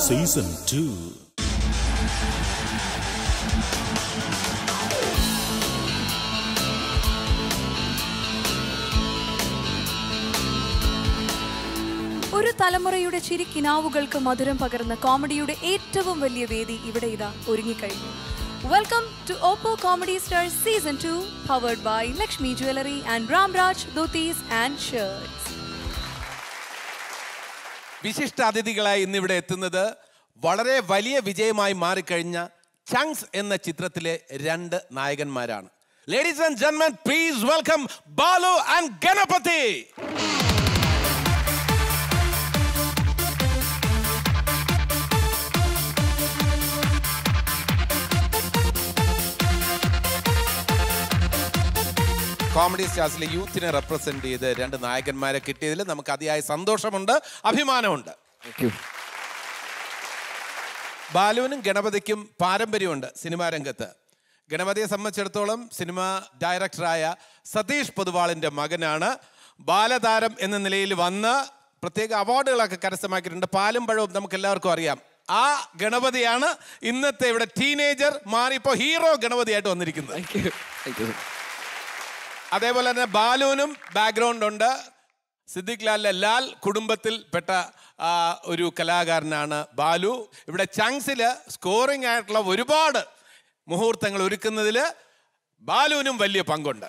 Season two ഒരു തലമുറയുടെ ചിരിക്കിനാവുകൾക്ക് മധുരം പകർന്ന കോമഡിയുടെ ഏറ്റവും വലിയ വേദി ഇവിടെ ഇതാ ഒരുങ്ങിക്കഴിഞ്ഞു welcome to Oppo comedy star season two powered by Lakshmi jewellery and Ramraj dhotis and shirts വിശിഷ്ട അതിഥികളായി ഇന്നിവിടെ എത്തുന്നത് വളരെ വലിയ വിജയമായി മാറിക്കഴിഞ്ഞ ചങ്സ് എന്ന ചിത്രത്തിലെ രണ്ട് നായകന്മാരാണ് ലേഡീസ് ആൻഡ് ജെന്മൻ please welcome Balu and Ganapathi comedy സ്റ്റാർസിലെ യൂത്തിനെ റെപ്രസെന്റ് ചെയ്ത് രണ്ട് നായകന്മാരെ കിട്ടിയതിൽ നമുക്ക് അതിയായ സന്തോഷമുണ്ട് അഭിമാനമുണ്ട് ബാലുവിനും ഗണപതിക്കും പാരമ്പര്യമുണ്ട് സിനിമാ രംഗത്ത് ഗണപതിയെ സംബന്ധിച്ചിടത്തോളം സിനിമ ഡയറക്ടറായ സതീഷ് പൊതുവാളിൻ്റെ മകനാണ് ബാലതാരം എന്ന നിലയിൽ വന്ന് പ്രത്യേക അവാർഡുകളൊക്കെ കരസ്ഥമാക്കിയിട്ടുണ്ട് പാലും പഴവും നമുക്ക് എല്ലാവർക്കും അറിയാം ആ ഗണപതിയാണ് ഇന്നത്തെ ഇവിടെ ടീനേജർ മാറിയപ്പോൾ ഹീറോ ഗണപതിയായിട്ട് വന്നിരിക്കുന്നത് അതേപോലെ തന്നെ ബാലുവിനും ബാക്ക്ഗ്രൗണ്ട് ഉണ്ട് സിദ്ദിഖ് ലാലിലെ ലാൽ കുടുംബത്തിൽ പെട്ട ആ, ഒരു കലാകാരനാണ് ബാലു ഇവിടെ ചങ്സിൽ സ്കോറിംഗ് ആയിട്ടുള്ള ഒരുപാട് മുഹൂർത്തങ്ങൾ ഒരുക്കുന്നതിൽ ബാലുവിനും വലിയ പങ്കുണ്ട്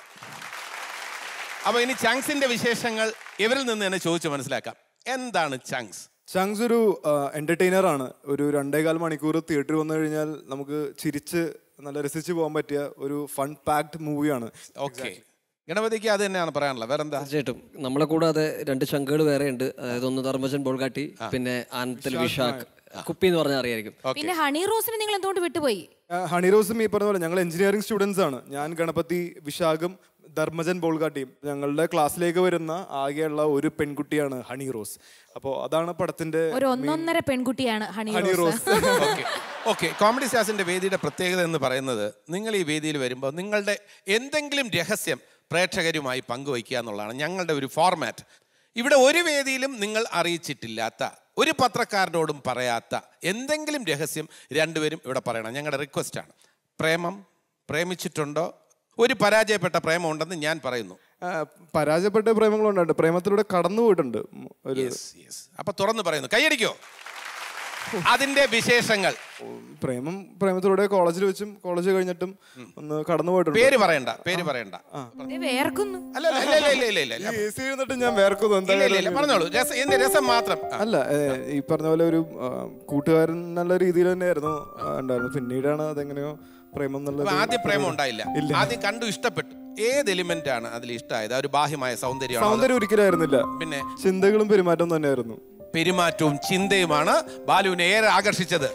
അപ്പൊ ഇനി ചങ്സിന്റെ വിശേഷങ്ങൾ ഇവരിൽ നിന്ന് തന്നെ ചോദിച്ചു മനസ്സിലാക്കാം എന്താണ് ചങ്സ് ചങ്സ് ഒരു എന്റർടൈനർ ആണ് ഒരു രണ്ടേകാൽ മണിക്കൂർ തിയേറ്ററിൽ വന്നു കഴിഞ്ഞാൽ നമുക്ക് ചിരിച്ച് നല്ല രസിച്ച് പോകാൻ പറ്റിയ ഒരു ഫൺ പാക്ഡ് മൂവിയാണ് ഓക്കെ ഗണപതിക്ക് അത് തന്നെയാണ് പറയാനുള്ളത് വേറെന്താ തീർച്ചയായിട്ടും നമ്മളെ കൂടാതെ രണ്ട് ചങ്കുകൾ വേറെ ഉണ്ട് അതായത് ഒന്ന് ധർമ്മജൻ ബോൾഗാട്ടി പിന്നെ ആനത്തൽ വിശാഖ് കുപ്പി എന്ന് പറഞ്ഞാൽ അറിയായിരിക്കും പിന്നെ ഹണി റോസിനെ നിങ്ങൾ എന്തുകൊണ്ട് വിട്ടുപോയി ഹണിറോസും ഈ പറഞ്ഞ പോലെ ഞങ്ങൾ എഞ്ചിനീയറിംഗ് സ്റ്റുഡൻസ് ആണ് ഞാൻ ഗണപതി വിശാഖും ധർമ്മജൻ ബോൾഗാട്ടിയും ഞങ്ങളുടെ ക്ലാസ്സിലേക്ക് വരുന്ന ആകെയുള്ള ഒരു പെൺകുട്ടിയാണ് ഹണി റോസ് അപ്പോൾ അതാണ് പടത്തിന്റെ ഒരു ഒന്നൊന്നര പെൺകുട്ടിയാണ് Honey Honey Rose Rose okay okay comedy സ്റ്റാർസിന്റെ വേദിയുടെ പ്രത്യേകത എന്ന് പറയുന്നത് നിങ്ങൾ ഈ വേദിയിൽ വരുമ്പോൾ നിങ്ങളുടെ എന്തെങ്കിലും രഹസ്യം പ്രേക്ഷകരുമായി പങ്കുവയ്ക്കുക എന്നുള്ളതാണ് ഞങ്ങളുടെ ഒരു ഫോർമാറ്റ് ഇവിടെ ഒരു വേദിയിലും നിങ്ങൾ അറിയിച്ചിട്ടില്ലാത്ത ഒരു പത്രക്കാരനോടും പറയാത്ത എന്തെങ്കിലും രഹസ്യം രണ്ടുപേരും ഇവിടെ പറയണം ഞങ്ങളുടെ റിക്വസ്റ്റാണ് പ്രേമം പ്രേമിച്ചിട്ടുണ്ടോ ഒരു പരാജയപ്പെട്ട പ്രേമം ഉണ്ടെന്ന് ഞാൻ പറയുന്നു ആ, പരാജയപ്പെട്ട പ്രേമങ്ങളുണ്ട് പ്രേമത്തിലൂടെ കടന്നു പോയിട്ടുണ്ട് ഉം, ഒരു യെസ് യെസ് അപ്പൊ തുറന്നു പറയുന്നു കൈയടിക്കോ അതിന്റെ വിശേഷങ്ങൾ പ്രേമം പ്രേമത്തിലൂടെ കോളേജിൽ വെച്ചും കോളേജ് കഴിഞ്ഞിട്ടും ഒന്ന് കടന്നു പോയിട്ടുണ്ട് പേര് പറയണ്ട പേര് പറയണ്ട ദേ വേർക്കുന്നു അല്ല അല്ല, ഇല്ല ഇല്ല ഇല്ല ഇല്ല ഇല്ല ഈ AC ഇരുന്നിട്ട് ഞാൻ വേർക്കുന്നു എന്താ ഇല്ല, ഇല്ല, ഇല്ല, പറഞ്ഞോളൂ രസം എന്ത് രസം മാത്രം ആ, അല്ല ഏ, ഈ പറഞ്ഞ പോലെ ഒരു ആ, കൂട്ടുകാരൻ നല്ല രീതിയിൽ തന്നെയായിരുന്നു ആ, ഉണ്ടായിരുന്നു പിന്നീടാണ് അതെങ്ങനെയോ പ്രേമം അപ്പൊ എന്നുള്ളത് ആദ്യം പ്രേമം ഉണ്ടായില്ല ഇല്ല. ആദ്യം കണ്ടു ഇഷ്ടപ്പെട്ടു ഏത് എലിമെന്റ് ആണ് അതിൽ ഇഷ്ടമായത് ആ ഒരു ബാഹ്യമായ സൗന്ദര്യമാണ് സൗന്ദര്യം ഒരിക്കലായിരുന്നില്ല പിന്നെ ചിന്തകളും പെരുമാറ്റം തന്നെയായിരുന്നു പെരുമാറ്റവും ചിന്തയുമാണ് ബാലുവിനെ ഏറെ ആകർഷിച്ചത്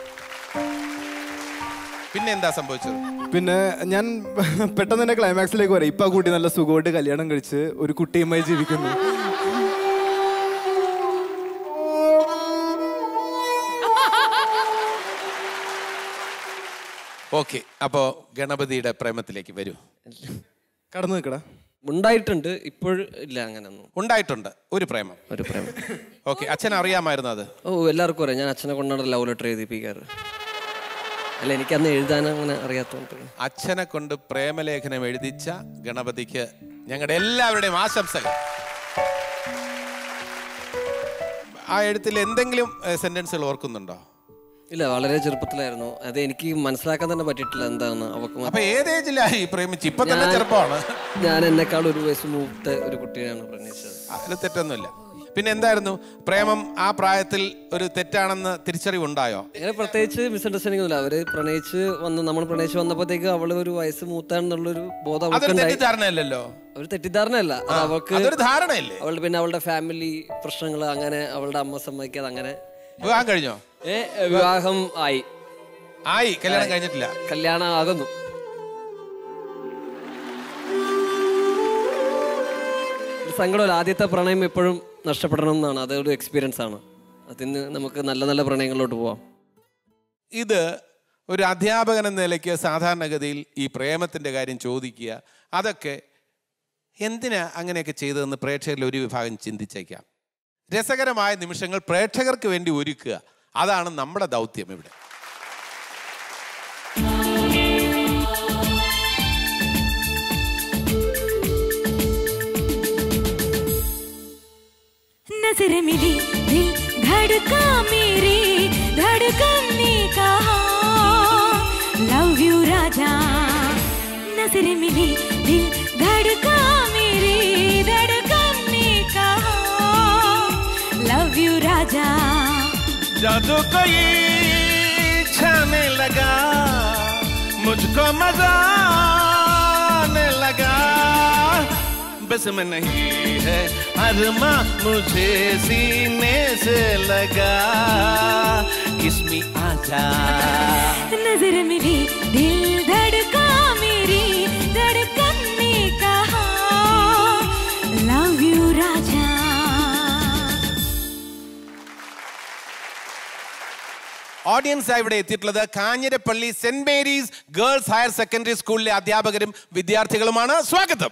പിന്നെ എന്താ സംഭവിച്ചത് പിന്നെ ഞാൻ പെട്ടെന്ന് തന്നെ ക്ലൈമാക്സിലേക്ക് വരാം ഇപ്പൊ ആ കുട്ടി നല്ല സുഖമായിട്ട് കല്യാണം കഴിച്ച് ഒരു കുട്ടിയുമായി ജീവിക്കുന്നു ഓക്കെ അപ്പോ ഗണപതിയുടെ പ്രേമത്തിലേക്ക് വരൂ കടന്നു നിൽക്കടാ ഉണ്ടായിട്ടുണ്ട് ഇപ്പോൾ ഇല്ല അങ്ങനെയൊന്നും ഉണ്ടായിട്ടുണ്ട് ഒരു പ്രേമം ഒരു പ്രേമം ഓക്കെ അച്ഛൻ അറിയാമായിരുന്നു അത് ഓ എല്ലാവർക്കും അറിയാം ഞാൻ അച്ഛനെ കൊണ്ടാണ് ലവ് ലെറ്റർ എഴുതിപ്പിക്കാറ് അല്ല എനിക്കന്ന് എഴുതാൻ അങ്ങനെ അറിയാത്തോണ്ട് അച്ഛനെ കൊണ്ട് പ്രേമലേഖനം എഴുതിച്ച ഗണപതിക്ക് ഞങ്ങളുടെ എല്ലാവരുടെയും ആശംസകൾ ആ എഴുത്തിൽ എന്തെങ്കിലും സെന്റൻസുകൾ ഓർക്കുന്നുണ്ടോ ഇല്ല വളരെ ചെറുപ്പത്തിലായിരുന്നു അത് എനിക്ക് മനസ്സിലാക്കാൻ തന്നെ പറ്റിയിട്ടില്ല എന്താന്ന് അവക്ക് അപ്പൊ ഏത് ഏജിലായി പ്രേമിച്ച് ഇപ്പൊ തന്നെ ഞാൻ- ചെറുപ്പമാണ് ഞാൻ എന്നെക്കാൾ ഒരു വയസ്സ് മൂത്ത ഒരു കുട്ടിയാണ് പ്രണയിച്ചത് അതിൽ തെറ്റൊന്നുമില്ല പിന്നെ എന്തായിരുന്നു പ്രേമം ആ പ്രായത്തിൽ ഒരു തെറ്റാണെന്ന് തിരിച്ചറിവുണ്ടായോ അങ്ങനെ പ്രത്യേകിച്ച് മിസ്അണ്ടർസ്റ്റാൻഡിംഗ് ഒന്നുമില്ല അവര് പ്രണയിച്ച് വന്ന് നമ്മൾ പ്രണയിച്ച് വന്നപ്പോഴത്തേക്ക് അവള് ഒരു വയസ്സ് മൂത്താണെന്നുള്ളൊരു ബോധം അതൊരു അവൾക്കുണ്ടായി തെറ്റിദ്ധാരണയല്ലോ ഒരു തെറ്റിദ്ധാരണയല്ല അത് അവൾക്ക് അതൊരു ധാരണയല്ലേ അവളുടെ പിന്നെ അവളുടെ ഫാമിലി പ്രശ്നങ്ങൾ അങ്ങനെ അവളുടെ അമ്മ സമ്മതിക്കാതെ അങ്ങനെ വിവാഹം കഴിഞ്ഞോ ഏ, വിവാഹം ആയി ആയി കല്യാണം കഴിഞ്ഞിട്ടില്ല കല്യാണം ആകുന്നു ഒരു സങ്കടമല്ല ആദ്യത്തെ പ്രണയം എപ്പോഴും നഷ്ടപ്പെടണം എന്നാണ് അതൊരു എക്സ്പീരിയൻസ് ആണ് അതിന് നമുക്ക് നല്ല നല്ല പ്രണയങ്ങളിലോട്ട് പോവാം ഇത് ഒരു അധ്യാപകൻ എന്ന നിലയ്ക്ക് സാധാരണഗതിയിൽ ഈ പ്രേമത്തിൻ്റെ കാര്യം ചോദിക്കുക അതൊക്കെ എന്തിനാ അങ്ങനെയൊക്കെ ചെയ്തതെന്ന് പ്രേക്ഷകരിൽ ഒരു വിഭാഗം ചിന്തിച്ചേക്കാം രസകരമായ നിമിഷങ്ങൾ പ്രേക്ഷകർക്ക് വേണ്ടി ഒരുക്കുക അതാണ് നമ്മുടെ ദൗത്യം ഇവിടെ नजर मिली दिल धड़का मेरे धड़कन ने कहा लव यू राजा नजर मिली दिल धड़का मेरे धड़कन ने कहा लव यू राजा जादू कोई छाने लगा मुझको मजा आने लगा बस में नहीं है अरमा मुझे सीने से लगा किसमी आजा नजर मिली दिल धड़का मेरी धड़कन ने कहा लव यू राजा ഓഡിയൻസ് ഇവിടെ എത്തിയിട്ടുള്ളത് Kanjirappally Saint Mary's girls higher secondary സ്കൂളിലെ അധ്യാപകരും വിദ്യാർത്ഥികളുമാണ് സ്വാഗതം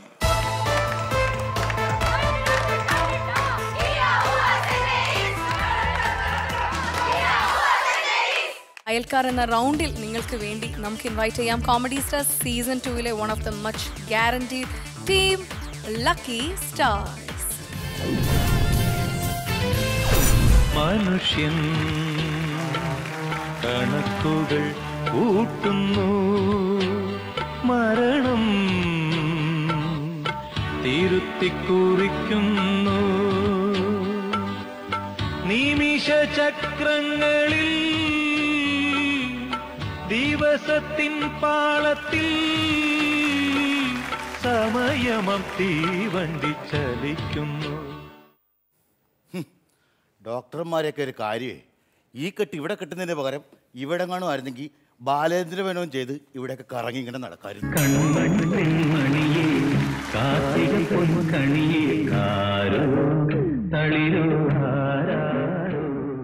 അയൽക്കാർ എന്ന റൗണ്ടിൽ നിങ്ങൾക്ക് വേണ്ടി നമുക്ക് ഇൻവൈറ്റ് ചെയ്യാം കോമഡി സ്റ്റാർ സീസൺ ടൂവിലെ one of the much guaranteed team lucky stars മനുഷ്യൻ കണക്കുകൾ കൂട്ടുന്നു മരണം തിരുത്തിക്കുറിക്കുന്നു നിമിഷ ചക്രങ്ങളിൽ ദിവസത്തിൻ പാളത്തിൽ സമയമം തീവണ്ടി ചലിക്കുന്നു ഡോക്ടർമാരെയൊക്കെ ഒരു കാര്യമേ ഈ കെട്ട് ഇവിടെ കെട്ടുന്നതിന് പകരം ഇവിടെ കാണുമായിരുന്നെങ്കിൽ ബാലേന്ദ്ര മേനോൻ ചെയ്ത് ഇവിടെയൊക്കെ കറങ്ങി ഇങ്ങനെ നടക്കായിരുന്നു കൺമണ്ണിൻ മണിയേ കാർത്തിക പൊൻകണിയേ കാരോ തളിരോ ആരാരോ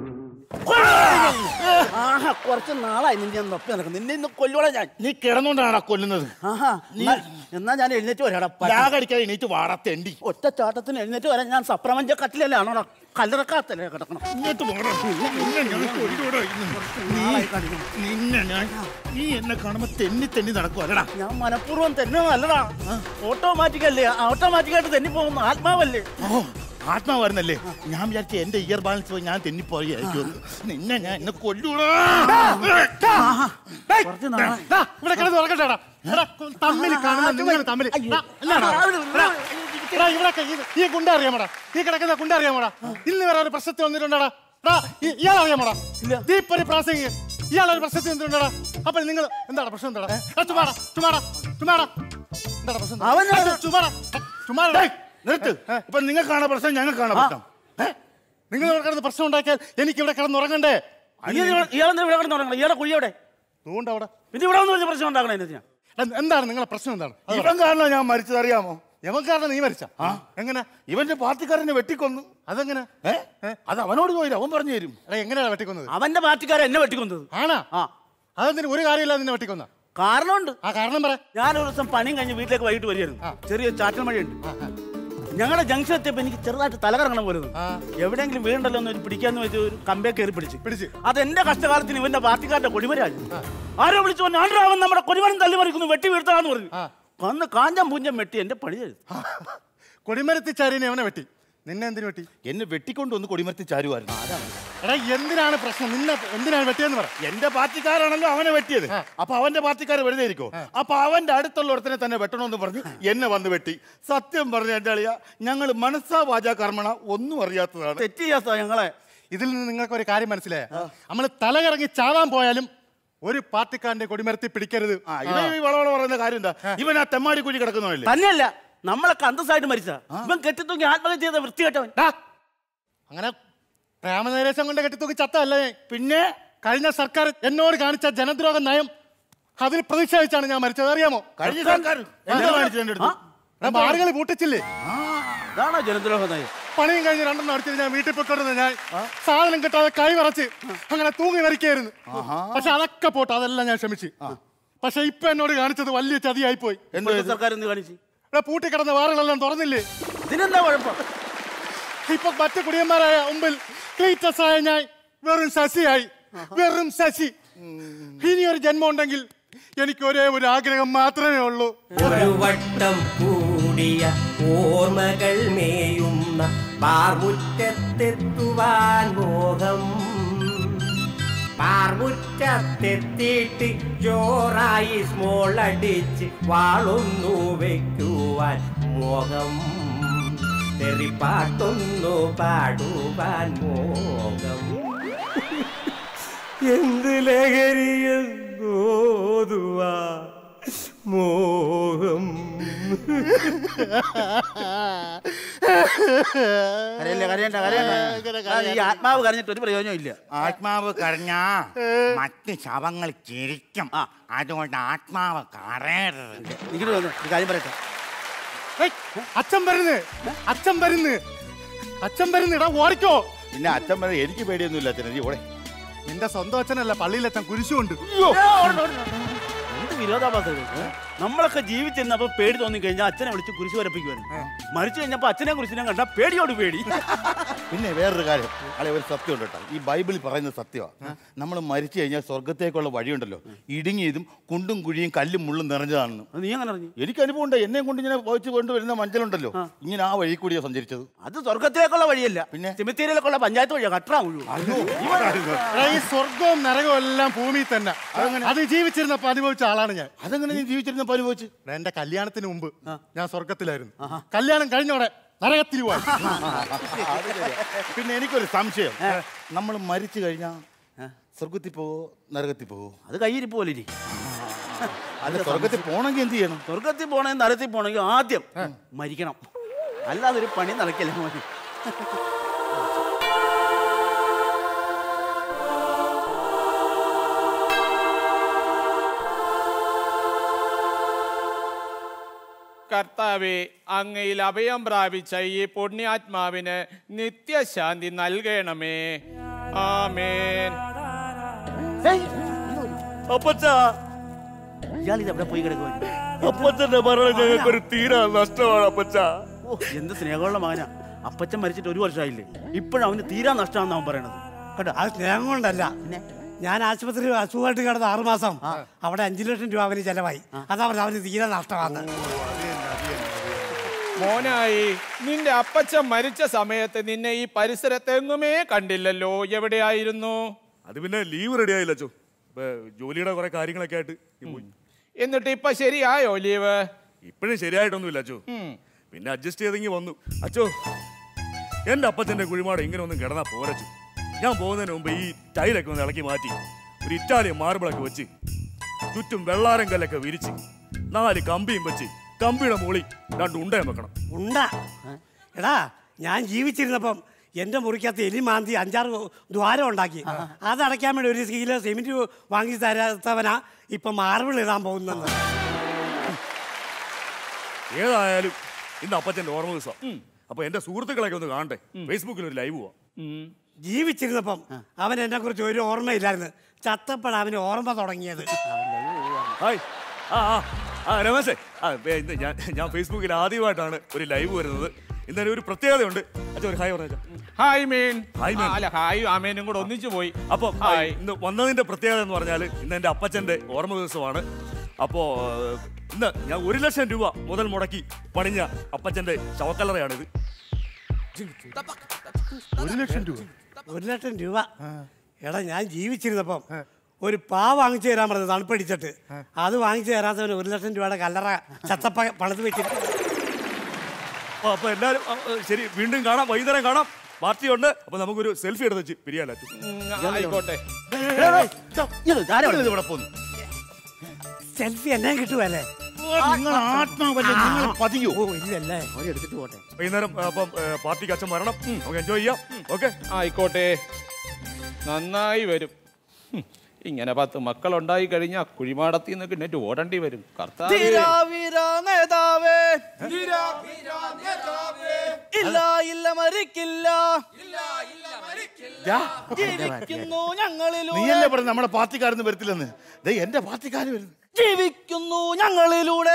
ആഹാ കുറച്ച് നാളായി നിന്നെ ഞാൻ നൊപ്പി നടക്കും നിന്നെ ഇന്ന് കൊല്ലോളാം ഞാൻ നീ കിടന്നുകൊണ്ടാണ് കൊല്ലുന്നത് ആഹാ എന്നാ- എന്നാ ഞാൻ എഴുന്നേറ്റ് വരാടാ ലാഗടിക്കാൻ എണീറ്റ് വാടത്തെണ്ടി ഒറ്റ ചാട്ടത്തിന് എഴുന്നേറ്റ് വരാൻ ഞാൻ സപ്രപഞ്ച കട്ടിലല്ലേ ആണോടാ കല്ലറക്കാത്തല്ലേ കിടക്കണം ഇങ്ങോട്ട് പോകണം നിന്നെ ഞാൻ കൊല്ലൂടാ ഇന്ന്. നാളായി കാണിക്കണം. നിന്നെ ഞാൻ നീ എന്നെ കാണുമ്പോ തെന്നി തെന്നി നടക്കുവല്ലടാ ഞാൻ മനഃപൂർവ്വം തന്നെ നല്ലതാ ഓട്ടോമാറ്റിക് അല്ലേ ഓട്ടോമാറ്റിക്കായിട്ട് തന്നെ പോകുന്നു ആത്മാവല്ലേ ഓ ആത്മാവായിരുന്നല്ലേ ഞാൻ വിചാരിച്ചു എന്റെ ഇയർ ബാലൻസ് പോയി ഞാൻ തെന്നിപ്പോയായിരിക്കും നിന്നെ ഞാൻ എന്നെ കൊല്ലൂടാ കുറച്ച് നാളായി ഇവിടെ കിടന്ന് ഉറങ്ങട്ടെടാ എടാ, തമ്മിൽ കാണുന്ന നിങ്ങൾ തമ്മിൽ എടാ, എന്നാടാ? എടാ, എടാ, ഇവിടൊക്കെ ഈ- ഈ ഗുണ്ട അറിയാമോടാ ഈ കിടക്കുന്ന ഗുണ്ട അറിയാമോടാ ഇന്ന് വരെ ഒരു പ്രശ്നത്തിൽ വന്നിട്ടുണ്ടാടാ എടാ, ഈ- ഇയാൾ അറിയാമോടാ ദീപരി പ്രാസംഗിക ഇയാൾ ഒരു പ്രശ്നത്തിൽ വന്നിട്ടുണ്ടാടാ അപ്പൊ നിങ്ങൾ എന്താണ് പ്രശ്നം എന്താടാ എടാ, ചുമ്മാടാ ചുമ്മാടാ ചുമ്മാടാ എന്താടാ പ്രശ്നം എന്താ? അവന് എടാ, ചുമ്മാടാ ചുമ്മാടാ ഡേയ്, നിർത്ത് ഇപ്പൊ നിങ്ങൾക്കാണ് പ്രശ്നം ഞങ്ങൾക്കാണ് പ്രശ്നം നിങ്ങൾ ഇവിടെ കിടന്ന് പ്രശ്നം ഉണ്ടാക്കിയാൽ എനിക്ക് ഇവിടെ കിടന്ന് ഉറങ്ങണ്ടേ ഇയാളെന്താ ഇവിടെ കിടന്ന് തുടങ്ങണം ഇയാളെ കുഴി എവിടെ അതുകൊണ്ട് അവിടെ പിന്നെ ഇവിടെ വന്ന് വലിയ പ്രശ്നം ഉണ്ടാക്കണേ എന്നെ ഞാൻ എടാ, എന്താണ് നിങ്ങളെ പ്രശ്നം എന്താണ് അത് പറ. ഇവൻ കാരണം ഞാൻ മരിച്ചത് അറിയാമോ യമൻ കാരണം നീ മരിച്ച എങ്ങനെ ഇവന്റെ പാർട്ടിക്കാരനെ വെട്ടിക്കൊന്നു അതെങ്ങനെ ഏ അത് അവനോട് പോയില്ല അവൻ പറഞ്ഞു തരും എടാ എങ്ങനെയാണ് വെട്ടിക്കൊന്നത് അവന്റെ പാർട്ടിക്കാരെ എന്നെ വെട്ടിക്കൊന്നത് ആണാ ആ അതെന്തിന് ഒരു കാര്യമില്ല നിന്നെ വെട്ടിക്കൊന്ന കാരണമുണ്ട് ആ കാരണം പറ ഞാൻ ഒരു ദിവസം പണിയും കഴിഞ്ഞ് വീട്ടിലേക്ക് വൈകിട്ട് വരികയായിരുന്നു ചെറിയ ചാറ്റൽ മഴയുണ്ട് ഞങ്ങളുടെ ജംഗ്ഷൻ എത്തിയപ്പോ എനിക്ക് ചെറുതായിട്ട് തലകറങ്ങണം പോലെ തോന്നി. എവിടെയെങ്കിലും വീണ്ടല്ലോ എന്ന് ഒരു പിടിക്കാന്ന് വെച്ച് ഒരു കമ്പേ കയറി പിടിച്ച് പിടിച്ച്. അത് എന്റെ കഷ്ടകാലത്തിന് ഇവന്റെ പാർട്ടിക്കാരുടെ കൊടിമരാജ് ആരോ വിളിച്ചു പറഞ്ഞു ആണ്ടോ അവൻ നമ്മുടെ കൊടിമരം തള്ളി മറിക്കുന്നു വെട്ടി വീഴ്ത്താന്ന് പറഞ്ഞു വന്ന് കാഞ്ചം പൂഞ്ചം വെട്ടി എന്റെ പണി ചെയ്തു കൊടിമരത്തിച്ചാരിനെ അവനെ വെട്ടി നിന്നെ എന്തിനു വെട്ടി എന്നെ വെട്ടിക്കൊണ്ട് വന്ന് കൊടിമരത്തി ചാരുവായിരുന്നു എടാ എന്തിനാണ് പ്രശ്നം നിന്നെ എന്തിനാണ് വെട്ടിയെന്ന് പറ എന്റെ പാർട്ടിക്കാരാണല്ലോ അവനെ വെട്ടിയത് അപ്പൊ അവന്റെ പാർട്ടിക്കാർ വെറുതെ ഇരിക്കോ അപ്പൊ അവന്റെ അടുത്തുള്ള ഒരുത്തനെ തന്നെ വെട്ടണമെന്ന് പറഞ്ഞ് എന്നെ വന്ന് വെട്ടി സത്യം പറഞ്ഞ എന്റെ അളിയ ഞങ്ങൾ മനസ്സാ വാചാ കർമ്മണ ഒന്നും അറിയാത്തതാണ് തെറ്റ് ചെയ്യാത്ത ഞങ്ങളെ ഇതിൽ നിന്ന് നിങ്ങൾക്ക് ഒരു കാര്യം മനസ്സിലായ നമ്മൾ തലകറങ്ങി ചാവാൻ പോയാലും ഒരു പാർട്ടിക്കാരന്റെ കൊടിമരത്തി പിടിക്കരുത് ആ, ഇവൻ ഈ വളവള പറയുന്ന കാര്യം എന്താ ഇവൻ ആ തെമ്മാടി കുഴി കിടക്കുന്നവല്ലേ തന്നെയല്ല നമ്മളൊക്കെ അന്തസ്സായിട്ട് മരിച്ച ഇവൻ കെട്ടിത്തൂങ്ങി ആത്മഹത്യ ചെയ്ത വൃത്തികെട്ടവൻ ടാ, അങ്ങനെ പ്രേമനൈരേശം കൊണ്ട് കെട്ടിത്തൂക്കി ചത്തല്ലേ പിന്നെ കഴിഞ്ഞ സർക്കാർ എന്നോട് കാണിച്ച ജനദ്രോഹ നയം അതിൽ പ്രതിഷേധിച്ചാണ് ഞാൻ മരിച്ചത് അറിയാമോ കഴിഞ്ഞ സർക്കാർ എന്താ കാണിച്ചത് എന്റെ അടുത്ത് ആളുകൾ പൂട്ടിച്ചില്ലേ ഇതാണോ ജനദ്രോഹ നയം പണിയും കഴിഞ്ഞ് രണ്ടെണ്ണം അടിച്ചിട്ട് ഞാൻ വീട്ടിൽ പൊയ്ക്കൊണ്ടിരുന്ന ഞാൻ സാധനം കിട്ടാതെ കൈ വിറച്ച് അങ്ങനെ തൂങ്ങി വരയ്ക്കായിരുന്നു പക്ഷെ അതൊക്കെ പോട്ടെ അതെല്ലാം ഞാൻ ക്ഷമിച്ചു പക്ഷെ ഇപ്പൊ എന്നോട് കാണിച്ചത് വലിയ ചതിയായി പോയി ഇപ്പോഴത്തെ സർക്കാർ എന്ത് കാണിച്ചു ഇവിടെ പൂട്ടിക്കിടന്ന വാറുകളെല്ലാം തുറന്നില്ലേ ഇതിനെന്താ കുഴപ്പം ഇപ്പൊ മറ്റു കുടിയന്മാരായ മുമ്പിൽ ക്ലീറ്റസ് ആയ ഞാൻ വെറും ശശിയായി വെറും ശശി ഇനി ഒരു ജന്മം ഉണ്ടെങ്കിൽ എനിക്ക് ഒരേ ഒരു ആഗ്രഹം മാത്രമേ ഉള്ളൂ ഒരു വട്ടം കൂടിയ ഓർമ്മകൾ മേയുന്ന പാർമുറ്റത്തെത്തുവാൻ മോഹം പാർമുറ്റത്തെത്തിയിട്ട് ജോറായി സ്മോൾ അടിച്ച് വാളൊന്നു വെക്കുവാൻ മോഹം തെറിപ്പാട്ടൊന്നു പാടുവാൻ മോഹം എന്ത് ലഹരിയെന്നോതുവാ മോഹം കരയല്ലേ കരയണ്ട കരയണ്ട ആ, ഈ ആത്മാവ് കരഞ്ഞിട്ട് ഒരു പ്രയോജനം ഇല്ല ആത്മാവ് കരഞ്ഞാ മറ്റ് ശവങ്ങൾ ചിരിക്കും അതുകൊണ്ട് ആത്മാവ് കരയരുത് ഇങ്ങോട്ട് വന്ന് ഒരു കാര്യം പറയട്ടെ ഏയ്, അച്ഛൻ വരുന്ന് അച്ഛൻ വരുന്ന് അച്ഛൻ വരുന്ന് ഇടാ ഓടിക്കോ പിന്നെ അച്ഛൻ പറഞ്ഞ എനിക്ക് പേടിയൊന്നുമില്ല അച്ഛൻ നീ ഓടെ നിന്റെ സ്വന്തം അച്ഛനല്ല പള്ളിയിലെത്താൻ കുരിശുണ്ട് എന്ത് വിരോധാഭാസം ഇത്? ഏ? നമ്മളൊക്കെ ജീവിച്ചിരുന്നപ്പോ പേടി തോന്നി കഴിഞ്ഞാൽ അച്ഛനെ വിളിച്ച് കുരിശ് വരപ്പിക്കുമായിരുന്നു മരിച്ചു കഴിഞ്ഞപ്പോ അച്ഛനെ കുരിശിനെ കണ്ട പേടിയോട് പേടി പിന്നെ വേറൊരു കാര്യം അല്ലെ ഒരു സത്യം ഉണ്ട് കേട്ടോ ഈ ബൈബിളിൽ പറയുന്ന സത്യമാണ് നമ്മൾ മരിച്ചു കഴിഞ്ഞാൽ സ്വർഗത്തേക്കുള്ള വഴിയുണ്ടല്ലോ ഇടുങ്ങിയതും കുണ്ടും കുഴിയും കല്ലും മുള്ളും നിറഞ്ഞതാണെന്ന് നീ അങ്ങനെ അറിഞ്ഞു എനിക്ക് അനുഭവം ഉണ്ട് എന്നെ കൊണ്ട് ഇങ്ങനെ പോയിച്ച് കൊണ്ടുവരുന്ന മഞ്ചലുണ്ടല്ലോ ഇങ്ങനെ ആ വഴി കൂടിയാ സഞ്ചരിച്ചത് അത് സ്വർഗത്തിലേക്കുള്ള വഴിയല്ല പിന്നെ സെമിത്തേരിയിലേക്കുള്ള പഞ്ചായത്ത് വഴിയാ കട്ടാ എടാ, ഈ സ്വർഗവും നരകവും എല്ലാം ഭൂമിയിൽ തന്നെ അത് ജീവിച്ചിരുന്നപ്പോ അനുഭവിച്ച ആളാണ് ഞാൻ അതെങ്ങനെ നീ ജീവിച്ചിരുന്നപ്പോ അനുഭവിച്ചു എടാ, എന്റെ കല്യാണത്തിന് മുമ്പ് ഞാൻ സ്വർഗത്തിലായിരുന്നു കല്യാണം കഴിഞ്ഞോടെ നരകത്തിൽ പോയി അത് ശരിയാ. പിന്നെ എനിക്കൊരു സംശയം നമ്മൾ മരിച്ചു കഴിഞ്ഞാൽ സ്വർഗത്തിൽ പോവോ നരകത്തിൽ പോവോ അത് കയ്യിരിപ്പ് പോലെ ഇരി. അല്ല സ്വർഗത്തിൽ പോണെങ്കിൽ എന്ത് ചെയ്യണം സ്വർഗത്തിൽ പോണെങ്കിൽ നരത്തിൽ പോണെങ്കിൽ ആദ്യം മരിക്കണം അല്ലാതെ ഒരു പണി നടക്കില്ല മോനെ കർത്താവെ അങ്ങയിൽ അഭയം പ്രാപിച്ച ഈ പുണ്യാത്മാവിന് നിത്യശാന്തി നൽകണമേ ആമേൻ അപ്പച്ച ഇയാൾ ഇത് എവിടെ പോയി കിടക്കുവാൻ അപ്പച്ചന്റെ മരണം ഞങ്ങൾക്കൊരു തീരാ നഷ്ടമാണ് അപ്പച്ച എന്ത് സ്നേഹമുള്ള മകനാ അപ്പച്ചൻ മരിച്ചിട്ട് ഒരു വർഷമായില്ലേ ഇപ്പോഴും അവന് തീരാ നഷ്ടമാണെന്ന് അവൻ പറയണത് കേട്ടോ അത് സ്നേഹം കൊണ്ടല്ല ഞാൻ ആശുപത്രി അസുഖമായിട്ട് കിടന്ന ആറുമാസം അവിടെ അഞ്ചു ലക്ഷം രൂപ അവന് ചെലവായി അതാ പറഞ്ഞത് അവന് തീരെ നഷ്ടമാണ് മോനായി നിന്റെ അപ്പച്ചൻ മരിച്ച സമയത്ത് നിന്നെ ഈ പരിസരത്തെങ്ങുമേ കണ്ടില്ലല്ലോ എവിടെയായിരുന്നു അത് പിന്നെ ലീവ് റെഡി ആയില്ല അച്ചോ ഇപ്പൊ ജോലിയുടെ കുറെ കാര്യങ്ങളൊക്കെ ആയിട്ട് ഈ പോയി. എന്നിട്ട് ഇപ്പൊ ശരിയായോ ലീവ് ഇപ്പോഴും ശരിയായിട്ടൊന്നുമില്ല അച്ചോ പിന്നെ അഡ്ജസ്റ്റ് ചെയ്തെങ്കിൽ വന്നു അച്ചോ എന്റെ അപ്പച്ചന്റെ കുഴിമാട് ഇങ്ങനെ ഒന്നും കിടന്നാ പോരച്ചു ഞാൻ പോകുന്നതിന് മുമ്പ് ഈ ടൈലൊക്കെ ഒന്ന് ഇളക്കി മാറ്റി ഒരു ഇറ്റാലിയൻ മാർബിളൊക്കെ വെച്ച് ചുറ്റും വെള്ളാരം കല്ലൊക്കെ വിരിച്ച് നാല് കമ്പിയും വെച്ച് കമ്പിയുടെ മുകളിൽ രണ്ട് ഉണ്ടയും വെക്കണം ഉണ്ട എടാ ഞാൻ ജീവിച്ചിരുന്നപ്പം എന്റെ മുറിക്കകത്ത് എലി മാന്തി അഞ്ചാറ് ദ്വാരം ഉണ്ടാക്കി അത് അടയ്ക്കാൻ വേണ്ടി ഒരു കിലോ സിമെന്റ് വാങ്ങി തരാത്തവനാ ഇപ്പൊ മാർബിൾ ഇടാൻ പോകുന്നത് ഏതായാലും ഇന്ന് അപ്പച്ചന്റെ ഓർമ്മ ദിവസം അപ്പൊ എന്റെ സുഹൃത്തുക്കളൊക്കെ ഒന്ന് കാണട്ടെ ഫേസ്ബുക്കിൽ ഒരു ലൈവ് പോവാം ജീവിച്ചിരുന്നപ്പം അവൻ എന്നെ കുറിച്ച് ഒരു ഓർമ്മയില്ലായിരുന്നു ചത്തപ്പോഴാണ് അവന് ഓർമ്മ തുടങ്ങിയത് ഹായ് ആ ആ ആ രമേശേ ആ വേ, ഇന്ന് ഞാൻ ഞാൻ ഫേസ്ബുക്കിൽ ആദ്യമായിട്ടാണ് ഒരു ലൈവ് വരുന്നത് ഇന്നലെ ഒരു പ്രത്യേകതയുണ്ട് അച്ഛൻ ഒരു ഹായ് പറഞ്ഞ ഹായ് മീൻ ഹായ് മീൻ. അല്ല ഹായ് ആമേനും കൂടെ ഒന്നിച്ചു പോയി അപ്പൊ ഇന്ന് വന്നതിന്റെ പ്രത്യേകത എന്ന് പറഞ്ഞാൽ ഇന്ന് എന്റെ അപ്പച്ചന്റെ ഓർമ്മ ദിവസമാണ് അപ്പോ ഏഹ്, ഇന്ന് ഞാൻ ഒരു ലക്ഷം രൂപ മുതൽ മുടക്കി പണിഞ്ഞ അപ്പച്ചന്റെ ശവക്കല്ലറയാണിത് ഒരു ലക്ഷം രൂപ ഒരു ലക്ഷം രൂപ എടാ ഞാൻ ജീവിച്ചിരുന്നപ്പം ഒരു പാ വാങ്ങിച്ചു തരാൻ പറഞ്ഞത് തണുപ്പടിച്ചിട്ട് അത് വാങ്ങിച്ചു തരാത്തവന് ഒരു ലക്ഷം രൂപയുടെ കല്ലറ ചത്തപ്പ പണിത് വെച്ചിട്ട് അപ്പൊ അപ്പൊ എല്ലാരും ആ, ആ, ശരി വീണ്ടും കാണാം വൈകുന്നേരം കാണാം പാർട്ടി ഉണ്ട് അപ്പൊ നമുക്കൊരു സെൽഫി എടുത്ത് വെച്ച് പിരിയാലോ ആയിക്കോട്ടെ ഇവിടെ പോന്നു സെൽഫി എന്നെ കിട്ടുമല്ലേ നിങ്ങൾ ആത്മാവല്ലേ നിങ്ങൾ പതിയോ ഓ ഇല്ലല്ലേ എടുത്തിട്ട് പോട്ടെ വൈകുന്നേരം ആ, അപ്പം ഏഹ്, പാർട്ടിക്ക് അച്ഛൻ വരണം നമുക്ക് എൻജോയ് ചെയ്യാം ഓക്കെ ആയിക്കോട്ടെ നന്നായി വരും ഹും, ഇങ്ങനെ പത്ത് മക്കളുണ്ടായി കഴിഞ്ഞാൽ കുഴിമാടത്തിൽ നിന്ന് കിന്നിട്ട് ഓടേണ്ടി വരും കർത്താവേ നേതാവേ ഇല്ല ഇല്ല മരിക്കില്ല ജീവിക്കുന്നു ഞങ്ങളിലൂടെ നീയല്ലേ പറഞ്ഞു നമ്മളെ പാർട്ടിക്കാരൊന്നും വരത്തില്ലെന്ന് ദേ എന്റെ പാർട്ടിക്കാര് വരുന്നു ജീവിക്കുന്നു ഞങ്ങളിലൂടെ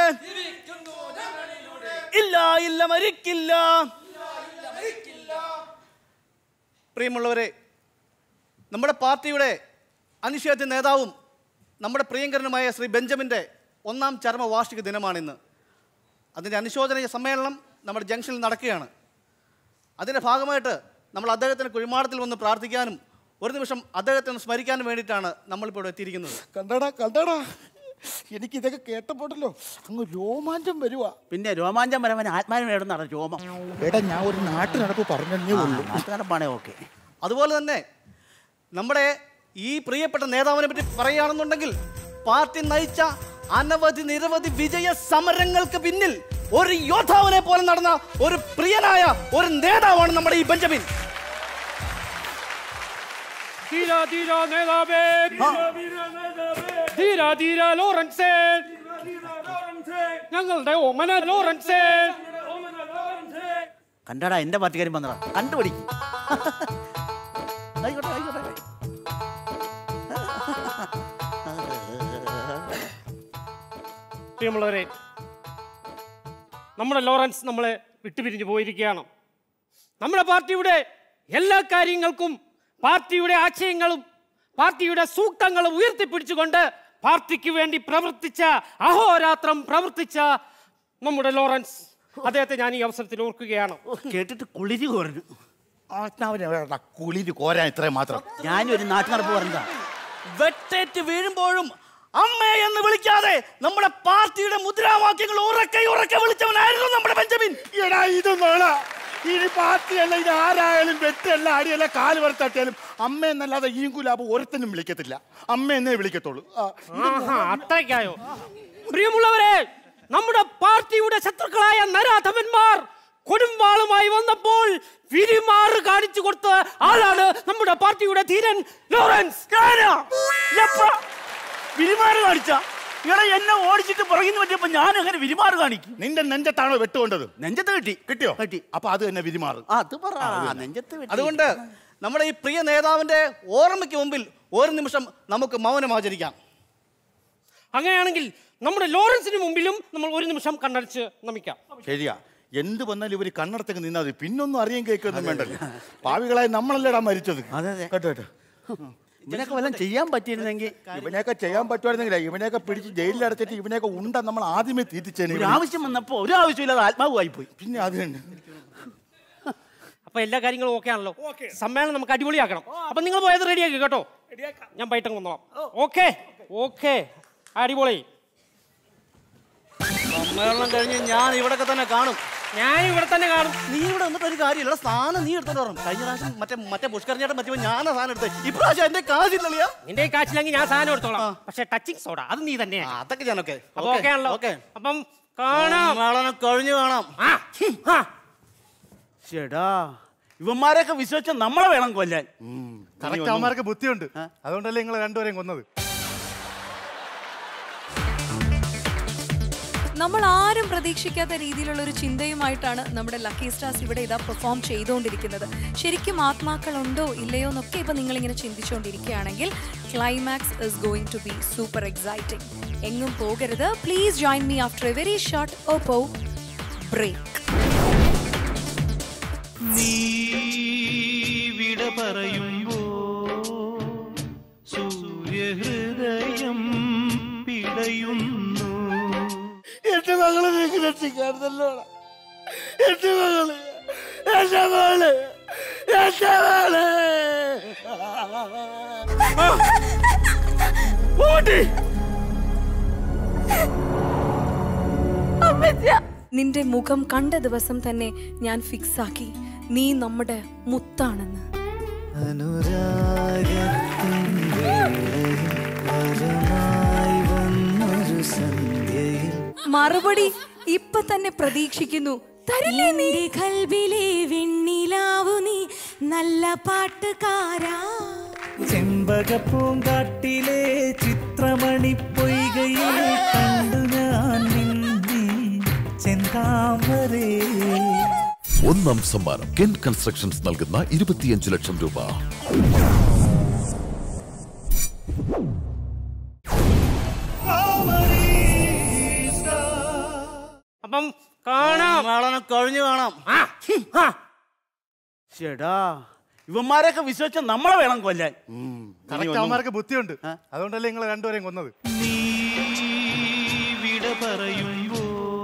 ഇല്ല ഇല്ല മരിക്കില്ല പ്രിയമുള്ളവരെ നമ്മുടെ പാർട്ടിയുടെ അനിഷേധ്യ നേതാവും നമ്മുടെ പ്രിയങ്കരനുമായ ശ്രീ ബെഞ്ചമിൻ്റെ ഒന്നാം ചരമവാർഷിക ദിനമാണിന്ന് അതിൻ്റെ അനുശോചന സമ്മേളനം നമ്മുടെ ജംഗ്ഷനിൽ നടക്കുകയാണ് അതിൻ്റെ ഭാഗമായിട്ട് നമ്മൾ അദ്ദേഹത്തിന് കുഴിമാടത്തിൽ വന്ന് പ്രാർത്ഥിക്കാനും ഒരു നിമിഷം അദ്ദേഹത്തെ ഒന്ന് സ്മരിക്കാനും വേണ്ടിയിട്ടാണ് നമ്മളിപ്പോൾ ഇവിടെ എത്തിയിരിക്കുന്നത് കണ്ടടാ കണ്ടടാ എനിക്ക് ഇതൊക്കെ കേട്ടപ്പോട്ടല്ലോ അങ്ങ് രോമാഞ്ചം വരുവാ പിന്നെ രോമാഞ്ചം വരവൻ ആത്മാവിന് വേണമെന്നാണ് രോമം എടാ ഞാൻ ഒരു നാട്ടു നടപ്പ് പറഞ്ഞേ ഉള്ളൂ നാട്ടു നടപ്പാണേ ഓക്കെ അതുപോലെ തന്നെ നമ്മുടെ ഈ പ്രിയപ്പെട്ട നേതാവിനെ പറ്റി പറയുകയാണെന്നുണ്ടെങ്കിൽ പാർട്ടി നയിച്ച അനവധി നിരവധി വിജയ സമരങ്ങൾക്ക് പിന്നിൽ ഒരു യോദ്ധാവിനെ പോലെ നടന്ന ഒരു പ്രിയനായ ഒരു നേതാവാണ് നമ്മുടെ ഈ ബെഞ്ചമിൻ ധീര ധീര നേതാവേ ധീര ധീര ലോറൻസേ ഞങ്ങളുടെ ഒമന ലോറൻസേ കണ്ടടാ എന്റെ പാർട്ടിക്കാരും വന്നടാ കണ്ടുപിടിക്കും ആയിക്കോട്ടെ ആയിക്കോട്ടെ പ്രിയമുള്ളവരെ നമ്മുടെ ലോറൻസ് നമ്മളെ വിട്ടുപിരിഞ്ഞു പോയിരിക്കുകയാണ് നമ്മുടെ പാർട്ടിയുടെ എല്ലാ കാര്യങ്ങൾക്കും പാർട്ടിയുടെ ആശയങ്ങളും പാർട്ടിയുടെ സൂക്തങ്ങളും ഉയർത്തിപ്പിടിച്ചുകൊണ്ട് പാർട്ടിക്ക് വേണ്ടി പ്രവർത്തിച്ച അഹോരാത്രം പ്രവർത്തിച്ച നമ്മുടെ ലോറൻസ് അദ്ദേഹത്തെ ഞാൻ ഈ അവസരത്തിൽ ഓർക്കുകയാണ് കേട്ടിട്ട് കുളിരി കുറഞ്ഞു ആത്മാവിനെ വേണ്ട കുളിര് കോരാൻ ഇത്രയും മാത്രം ഞാനും ഒരു നാട്ടു നടപ്പ് പറഞ്ഞതാ വെട്ടേറ്റ് വീഴുമ്പോഴും അമ്മേ എന്ന് വിളിക്കാതെ നമ്മുടെ പാർട്ടിയുടെ മുദ്രാവാക്യങ്ങൾ ഉറക്കെ ഉറക്കെ വിളിച്ചവനായിരുന്നു നമ്മുടെ ബെഞ്ചമിൻ എടാ ഇത് നോള ഇനി പാർട്ടിയല്ല ഇത് ആരായാലും വെട്ടല്ല അടിയല്ല കാല് വറുത്തട്ടിയാലും അമ്മ എന്നല്ലാതെ ഈ കുലാബ് ഒരുത്തനും വിളിക്കത്തില്ല അമ്മ എന്നേ വിളിക്കത്തുള്ളൂ ആ, ഇത് ആഹാ, അത്രയ്ക്കായോ പ്രിയമുള്ളവരെ നമ്മുടെ പാർട്ടിയുടെ ശത്രുക്കളായ നരാധവന്മാർ കൊടുമ്പാളുമായി വന്നപ്പോൾ വിരിമാറ് കാണിച്ചു കൊടുത്ത ആളാണ് നമ്മുടെ പാർട്ടിയുടെ ധീരൻ ലോറൻസ് വിരിമാറ് കാണിച്ച എടാ എന്നെ ഓടിച്ചിട്ട് പുറകിന്ന് പറ്റിയപ്പോ ഞാൻ അങ്ങനെ വിരിമാറ് കാണിക്കും നിന്റെ നെഞ്ചത്താണോ വെട്ടുകൊണ്ടത് നെഞ്ചത്ത് കിട്ടി കിട്ടിയോ കിട്ടി അപ്പൊ അത് തന്നെ വിരിമാറ് അത് പറ നെഞ്ചത്ത് വെട്ടി. അതുകൊണ്ട് നമ്മുടെ ഈ പ്രിയ നേതാവിന്റെ ഓർമ്മയ്ക്ക് മുമ്പിൽ ഒരു നിമിഷം നമുക്ക് മൗനം ആചരിക്കാം അങ്ങനെയാണെങ്കിൽ നമ്മുടെ ലോറൻസിന് മുമ്പിലും നമ്മൾ ഒരു നിമിഷം കണ്ണടച്ച് നമിക്കാം ശരിയാ എന്ത് വന്നാലും ഇവര് കണ്ണടത്തൊക്കെ നിന്നാ മതി പിന്നൊന്നും അറിയാൻ കേൾക്കൊന്നും വേണ്ടല്ലോ പാവികളായി നമ്മളല്ലേടാ മരിച്ചത് കേട്ടോ കേട്ടോ ഇതിനൊക്കെ വല്ലതും ചെയ്യാൻ പറ്റിയിരുന്നെങ്കിൽ ഇവനെയൊക്കെ ചെയ്യാൻ പറ്റുമായിരുന്നെങ്കിലേ ഇവനെയൊക്കെ പിടിച്ച് ജയിലിൽ അടച്ചിട്ട് ഇവനെയൊക്കെ ഉണ്ട നമ്മൾ ആദ്യമേ തീറ്റിച്ചേനെ ഒരു ആവശ്യം വന്നപ്പോ ഒരു ആവശ്യമില്ലാതെ ആത്മാവായി പോയി പിന്നെ അത് തന്നെ അപ്പൊ എല്ലാ കാര്യങ്ങളും ഓക്കെ ആണല്ലോ സമ്മേളനം നമുക്ക് അടിപൊളിയാക്കണം അപ്പൊ നിങ്ങൾ പോയത് റെഡിയാക്കി കേട്ടോ ഞാൻ ബൈട്ടം വന്നോളാം ഓക്കെ ഓക്കെ അടിപൊളി സമ്മേളനം കഴിഞ്ഞ് ഞാൻ ഇവിടൊക്കെ തന്നെ കാണും ഞാൻ ഇവിടെ തന്നെ കാണും നീ ഇവിടെ വന്നിട്ട് ഒരു കാര്യമില്ല സ്ഥാനം നീ എടുത്തോണ്ട് വരണം കഴിഞ്ഞ പ്രാവശ്യം മറ്റേ മറ്റേ പുഷ്കരഞ്ഞേട്ടൻ പറ്റിയപ്പോ ഞാനാ സാധനം എടുത്തത് ഇപ്രാവശ്യം എന്റെ കാശില്ലല്ലോ നിന്റെ ഈ കാച്ചിലെങ്കിൽ ഞാൻ സാധനം എടുത്തോളാം പക്ഷെ ടച്ചിങ് സോഡ അത് നീ തന്നെ അതൊക്കെ ഞാനൊക്കെ അപ്പൊ ഓക്കെ ആണല്ലോ ഓക്കെ അപ്പം കാണാം സമ്മേളനം കഴിഞ്ഞു കാണാം ആ, ആ. ചേടാ ഇവന്മാരെയൊക്കെ വിശ്വസിച്ച നമ്മളെ വേണം കൊല്ലാൻ കറക്റ്റ് അവന്മാർക്ക് ബുദ്ധിയുണ്ട് അതുകൊണ്ടല്ലേ നിങ്ങൾ രണ്ടുപേരെയും കൊന്നത് നമ്മൾ ആരും പ്രതീക്ഷിക്കാത്ത രീതിയിലുള്ള ഒരു ചിന്തയുമായിട്ടാണ് നമ്മുടെ ലക്കി സ്റ്റാർസ് ഇവിടെ ഇതാ പെർഫോം ചെയ്തുകൊണ്ടിരിക്കുന്നത് ശരിക്കും ആത്മാക്കളുണ്ടോ ഇല്ലയോ എന്നൊക്കെ ഇപ്പൊ നിങ്ങൾ ഇങ്ങനെ ചിന്തിച്ചുകൊണ്ടിരിക്കുകയാണെങ്കിൽ climax is going to be super exciting എങ്ങും പോകരുത് please join me after a very short Oppo break നീ വിട പറയുമ്പോ സൂര്യഹൃദയം പിടയുന്നു എന്റെ മകളെ നീക്ക് രക്ഷിക്കാറുന്നല്ലോ എന്റെ മകള് എന്റെ മകള് എന്റെ മകള് ഓടി നിന്റെ മുഖം കണ്ട ദിവസം തന്നെ ഞാൻ ഫിക്സ് ആക്കി നീ നമ്മുടെ മുത്താണെന്ന് മറുപടി ഇപ്പൊ തന്നെ പ്രതീക്ഷിക്കുന്നു തരില്ലേ നീ എന്റെ കൽബിലെ വെണ്ണിലാവു നീ നല്ല പാട്ടുകാരാ ചെമ്പകപ്പൂങ്കാട്ടിലെ ചിത്രമണി പൊയ്കയിൽ കണ്ടു ഞാൻ നിന്നെ ചെന്താമരേ ഒന്നാം സമ്മാനം കെൻ കൺസ്ട്രക്ഷൻസ് നൽകുന്ന ഇരുപത്തിയഞ്ച് ലക്ഷം രൂപ അപ്പം കാണാം സമ്മേളനം കഴിഞ്ഞു കാണാം ചേടാ ഇവന്മാരെയൊക്കെ വിശ്വസിച്ച നമ്മളെ വേണം കൊല്ലാൻ കറക്റ്റ് അവന്മാർക്ക് ബുദ്ധിയുണ്ട് അതുകൊണ്ടല്ലേ നിങ്ങൾ രണ്ടുപേരെയും കൊന്നത് വിട പറയുമ്പോ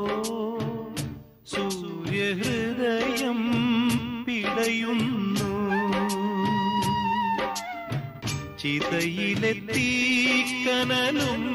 സൂര്യഹൃദയം പിടയുന്നു ചിതയിലെത്തി കനലും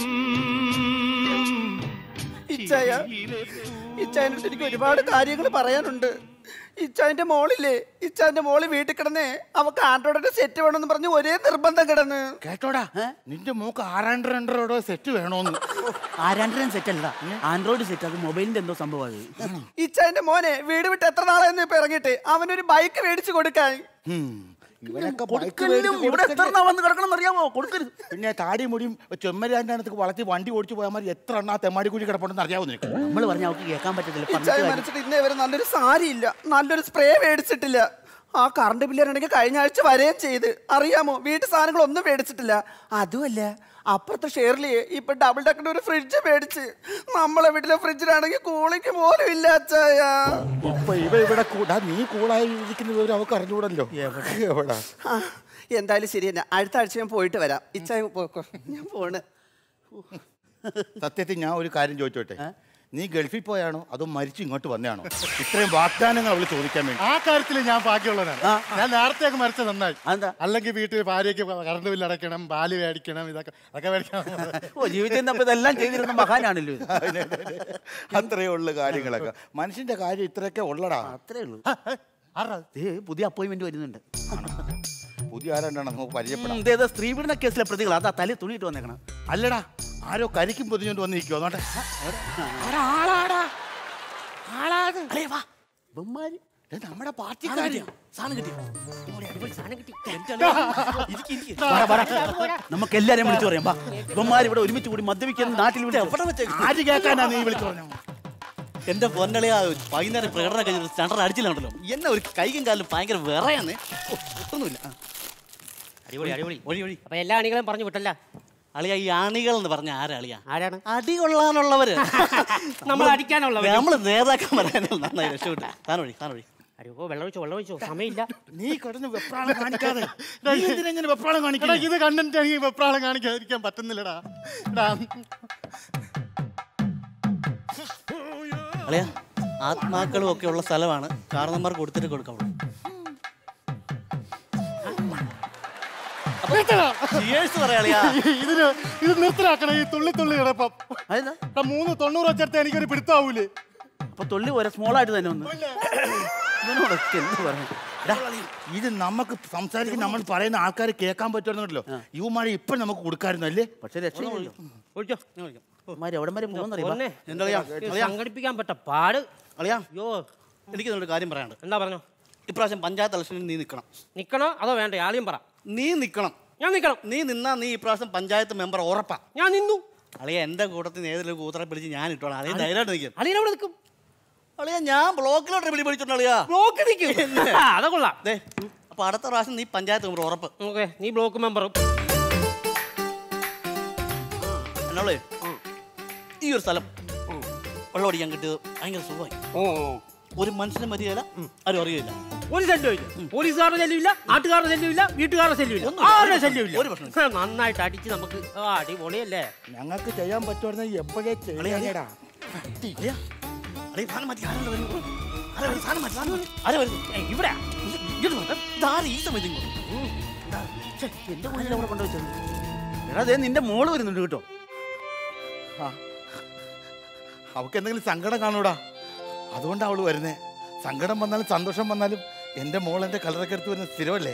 ഇച്ചായ ഇച്ചായൻ്റെ അടുത്ത് എനിക്ക് ഒരുപാട് കാര്യങ്ങൾ പറയാനുണ്ട് ഇച്ചായന്റെ മോളില്ലേ ഇച്ചായന്റെ മോള് വീട്ടിൽ കിടന്നേ അവക്ക് ആൻഡ്രോയിഡിന്റെ സെറ്റ് വേണമെന്ന് പറഞ്ഞ് ഒരേ നിർബന്ധം കിടന്ന് കേട്ടോടാ നിന്റെ മൂക്ക് ആറാണ്ട് രണ്ടരോടോ സെറ്റ് വേണോന്ന് ആരാണ്ടരൻ സെറ്റ് അല്ല ആൻഡ്രോയിഡ് സെറ്റ് അത് മൊബൈലിന്റെ എന്തോ സംഭവം അത് ഇച്ചായന്റെ മോനെ വീട് വിട്ട് എത്ര നാളായിരുന്നു ഇപ്പൊ ഇറങ്ങിയിട്ട് അവനൊരു ബൈക്ക് മേടിച്ചു കൊടുക്കാൻ ഇവനൊക്കെ കൊടുക്കലും ഇവിടെ എത്ര എണ്ണം വന്ന് കിടക്കണം അറിയാമോ കൊടുക്കരുത് പിന്നെ താടി മുടിയും ചെമ്മരാൻ്റെ അടുത്ത് വളർത്തി വണ്ടി ഓടിച്ചു പോയാൽ മതി എത്ര എണ്ണ തെമ്മാടി കുഴി കിടപ്പുണ്ടെന്ന് അറിയാവോ നിനക്ക് നമ്മൾ പറഞ്ഞ അവർക്ക് കേൾക്കാൻ പറ്റത്തില്ല ഇച്ചായ പറഞ്ഞിട്ട് കാര്യം. മനസ്സിട്ട് ഇന്നേ വരെ നല്ലൊരു സാരി ഇല്ല നല്ലൊരു സ്പ്രേ മേടിച്ചിട്ടില്ല ആ കറണ്ട് ബില്ലാണെങ്കിൽ കഴിഞ്ഞ ആഴ്ച വരെയും ചെയ്ത് അറിയാമോ വീട്ടു സാധനങ്ങളൊന്നും മേടിച്ചിട്ടില്ല അതുമല്ല അപ്പുറത്തെ ഷെയറിൽ ഇപ്പൊ ഡബിൾ ഡക്കിന്റെ ഒരു ഫ്രിഡ്ജ് മേടിച്ച് നമ്മളെ വീട്ടിലെ ഫ്രിഡ്ജിലാണെങ്കിൽ കൂളിക്ക് പോലും ഇല്ല അച്ചായ ഇപ്പൊ ഇവ ഇവിടെ കൂടാ നീ കൂളായി ഇരിക്കുന്ന വിവരം അവർക്ക് അറിഞ്ഞൂടല്ലോ എവിടാ ആ, എന്തായാലും ശരി തന്നെ അടുത്ത ആഴ്ച ഞാൻ പോയിട്ട് വരാം ഇച്ചായ പോക്കോ ഞാൻ പോണ് സത്യത്തിൽ ഞാൻ ഒരു കാര്യം ചോദിച്ചോട്ടെ നീ ഗൾഫിൽ പോയാണോ അതോ മരിച്ചു ഇങ്ങോട്ട് വന്നതാണോ ഇത്രയും വാഗ്ദാനങ്ങൾ അവള് ചോദിക്കാൻ വേണ്ടി ആ കാര്യത്തിൽ ഞാൻ ഭാഗ്യമുള്ളവനാണ് ഞാൻ നേരത്തെ മരിച്ച നന്നായി അല്ലെങ്കിൽ വീട്ടിൽ ഭാര്യയ്ക്ക് കറണ്ട് ബില്ല് അടയ്ക്കണം പാല് മേടിക്കണം ഇതൊക്കെ അതൊക്കെ മേടിക്കണം ഓ ജീവിതത്തിൽ അപ്പൊ ഇതെല്ലാം ചെയ്തിരുന്ന മഹാനാണല്ലോ ഇത്. അതെ, അതെ, അതെ. അത്രേ ഉള്ള കാര്യങ്ങളൊക്കെ മനുഷ്യന്റെ കാര്യം ഇത്രയൊക്കെ ഉള്ളടാ അത്രേ ഉള്ളൂ ദേ, പുതിയ അപ്പോയിന്റ്മെന്റ് വരുന്നുണ്ട് പുതിയ ആരാണ്ടാണ് നമുക്ക് പരിചയപ്പെടാം ഉം, ദേ, ദേ, സ്ത്രീപീഡന കേസിലെ പ്രതികൾ അതാ തലേ തുണിയിട്ട് വന്നേക്കണം അല്ലടാ ആരോ കരിക്കും പൊതിഞ്ഞോണ്ട് വന്നിരിക്കുവോ നോട്ടെ നമ്മുടെ പാർട്ടിക്കാരി സാധനം കിട്ടി വാടാ, വാടാ. നമുക്ക് എല്ലാരെയും വിളിച്ചു പറയാം വാ ഇവന്മാർ ഇവിടെ ഒരുമിച്ച് കൂടി മദ്യപിക്കുന്ന നാട്ടിൽ വിളിച്ച് എവിടെ വെച്ച് ആര് കേൾക്കാനാ നീ വിളിച്ചു പറഞ്ഞു എന്റെ പൊന്നളിയാ വൈകുന്നേരം പ്രകടനം കഴിഞ്ഞ സ്റ്റാൻഡർ അടിച്ചില്ലാണ്ടല്ലോ എന്നെ ഒരു കൈക്കും കാലിലും ഭയങ്കര വിറയാന്ന് ഓ, ഒട്ടുമില്ല ആ. അടിപൊളി അടിപൊളി ഒഴി ഒഴി അപ്പൊ എല്ലാ അണികളും പറഞ്ഞു വിട്ടല്ല അളിയ ഈ ആണികൾ എന്ന് പറഞ്ഞ ആരാ അളിയ ആരാണ് അടി കൊള്ളാനുള്ളവര് നമ്മൾ അടിക്കാനുള്ളവര്. നമ്മള് നേതാക്കാൻ പറയാനുള്ള നന്നായി രക്ഷപ്പെട്ടു താൻ വഴി താൻ വഴി അയ്യോ വെള്ളം ഒഴിച്ചോ വെള്ളം ഒഴിച്ചോ സമയമില്ല നീ കിടന്ന് വെപ്രാളം കാണിക്കാതെ നീ എന്തിനാ ഇങ്ങനെ വെപ്രാളം എടാ, കാണിക്കുന്നത് ഇത് കണ്ടിട്ട് എനിക്ക് വെപ്രാളം കാണിക്കാതിരിക്കാൻ പറ്റുന്നില്ലടാ എടാ, അളിയ ആത്മാക്കളും ഒക്കെ ഉള്ള സ്ഥലമാണ് കാരണന്മാർക്ക് കൊടുത്തിട്ട് കൊടുക്കാവുള്ളൂ Cheers പറയാ അളിയാ. ഇതിന് ഇത് നിർത്തലാക്കണം ഈ തുള്ളി തുള്ളി കിടപ്പം എടാ, മൂന്ന് തൊണ്ണൂറ് വെച്ചെടുത്ത് എനിക്കൊരു പിടുത്താവൂലേ അപ്പൊ തൊള്ളി പോലെ സ്മോൾ ആയിട്ട് തന്നെ ഒന്ന് ഇവനോടൊക്കെ എന്ത് പറഞ്ഞു എടാ, ഇത് നമുക്ക് സംസാരിക്കുന്ന നമ്മൾ പറയുന്ന ആൾക്കാർ കേൾക്കാൻ പറ്റുമെന്നുണ്ടല്ലോ യുവമാരെ ഇപ്പൊ നമുക്ക് കൊടുക്കായിരുന്നു അല്ലേ പക്ഷെ രക്ഷയില്ലല്ലോ ഒഴിച്ചോ ഇവന്മാര് എവിടം വരെ പോകുന്നറിയാം പൊന്നെ, എന്താ അളിയാ? ഇത് അളിയാ? സംഘടിപ്പിക്കാൻ പറ്റ പാട് അളിയാ അയ്യോ എനിക്ക് നിന്നോട് കാര്യം പറയാനുണ്ട് എന്താ പറഞ്ഞോ ഇപ്രാവശ്യം പഞ്ചായത്ത് ഇലക്ഷനിൽ നീ നിൽക്കണം നിക്കണോ അതോ വേണ്ട ആളിയും പറ നീ നിൽക്കണം ഞാൻ നിക്കണം നീ നിന്നാ നീ ഇപ്രാവശ്യം പഞ്ചായത്ത് മെമ്പർ ഉറപ്പാ ഞാൻ നിന്നു അളിയ എന്റെ കൂട്ടത്തിൽ നിന്ന് ഏതെങ്കിലും കൂത്തറെ പിടിച്ച് ഞാൻ ഇട്ടോളാം അളിയ ധൈര്യമായിട്ട് നിൽക്കും അളിയൻ എവിടെ നിൽക്കും അളിയ ഞാൻ ബ്ലോക്കിലോട്ട് വിളി പിടിച്ചിട്ടുണ്ട് അളിയാ ബ്ലോക്ക് നിൽക്കും അത് കൊള്ളാം ദേ അപ്പൊ അടുത്ത പ്രാവശ്യം നീ പഞ്ചായത്ത് മെമ്പർ ഉറപ്പ് ഓക്കെ നീ ബ്ലോക്ക് മെമ്പറും എന്നോളേ ഈ ഒരു സ്ഥലം വെള്ളം അടിക്കാൻ കിട്ടിയത് ഭയങ്കര സുഖമായി ഒരു മനുഷ്യനെ മതിയല്ല ആരും അറിയില്ല ഒരു ശല്യമില്ല പോലീസുകാരുടെ ശല്യമില്ല നാട്ടുകാരുടെ ശല്യമില്ല വീട്ടുകാരുടെ ശല്യമില്ല ഒന്നുമില്ല. ആരുടെ ശല്യമില്ല ഒരു പ്രശ്നം നന്നായിട്ട് അടിച്ച് നമുക്ക് ആ, അടിപൊളിയല്ലേ ഞങ്ങൾക്ക് ചെയ്യാൻ പറ്റുമായിരുന്നെങ്കിൽ എപ്പോഴേ ചെയ്യണേടാ അളിയ അളിയ സാധനം മാറ്റി ആരാണ് വരുന്നത് ആരാ വരുന്നത്? സാധനം മാറ്റി സാധനം മാറ്റി ആരാ വരുന്നത് ഏയ്, ഇവിടെ ഇങ്ങോട്ട് വാ. ഇതാര് ഈ സമയത്ത് ഇങ്ങോട്ട്? ഇതാ. ഛെ, എന്റെ കുഞ്ഞിനെ അവിടെ കൊണ്ടുവച്ചത് എടാ ദേ നിന്റെ മോള് വരുന്നുണ്ട് കേട്ടോ അവൾക്ക് എന്തെങ്കിലും സങ്കടം കാണൂടാ അതുകൊണ്ടാ അവള് വരുന്നേ സങ്കടം വന്നാലും സന്തോഷം വന്നാലും എന്റെ മോൾ എന്റെ കളറൊക്കെ എടുത്ത് വരുന്ന സ്ഥിരമല്ലേ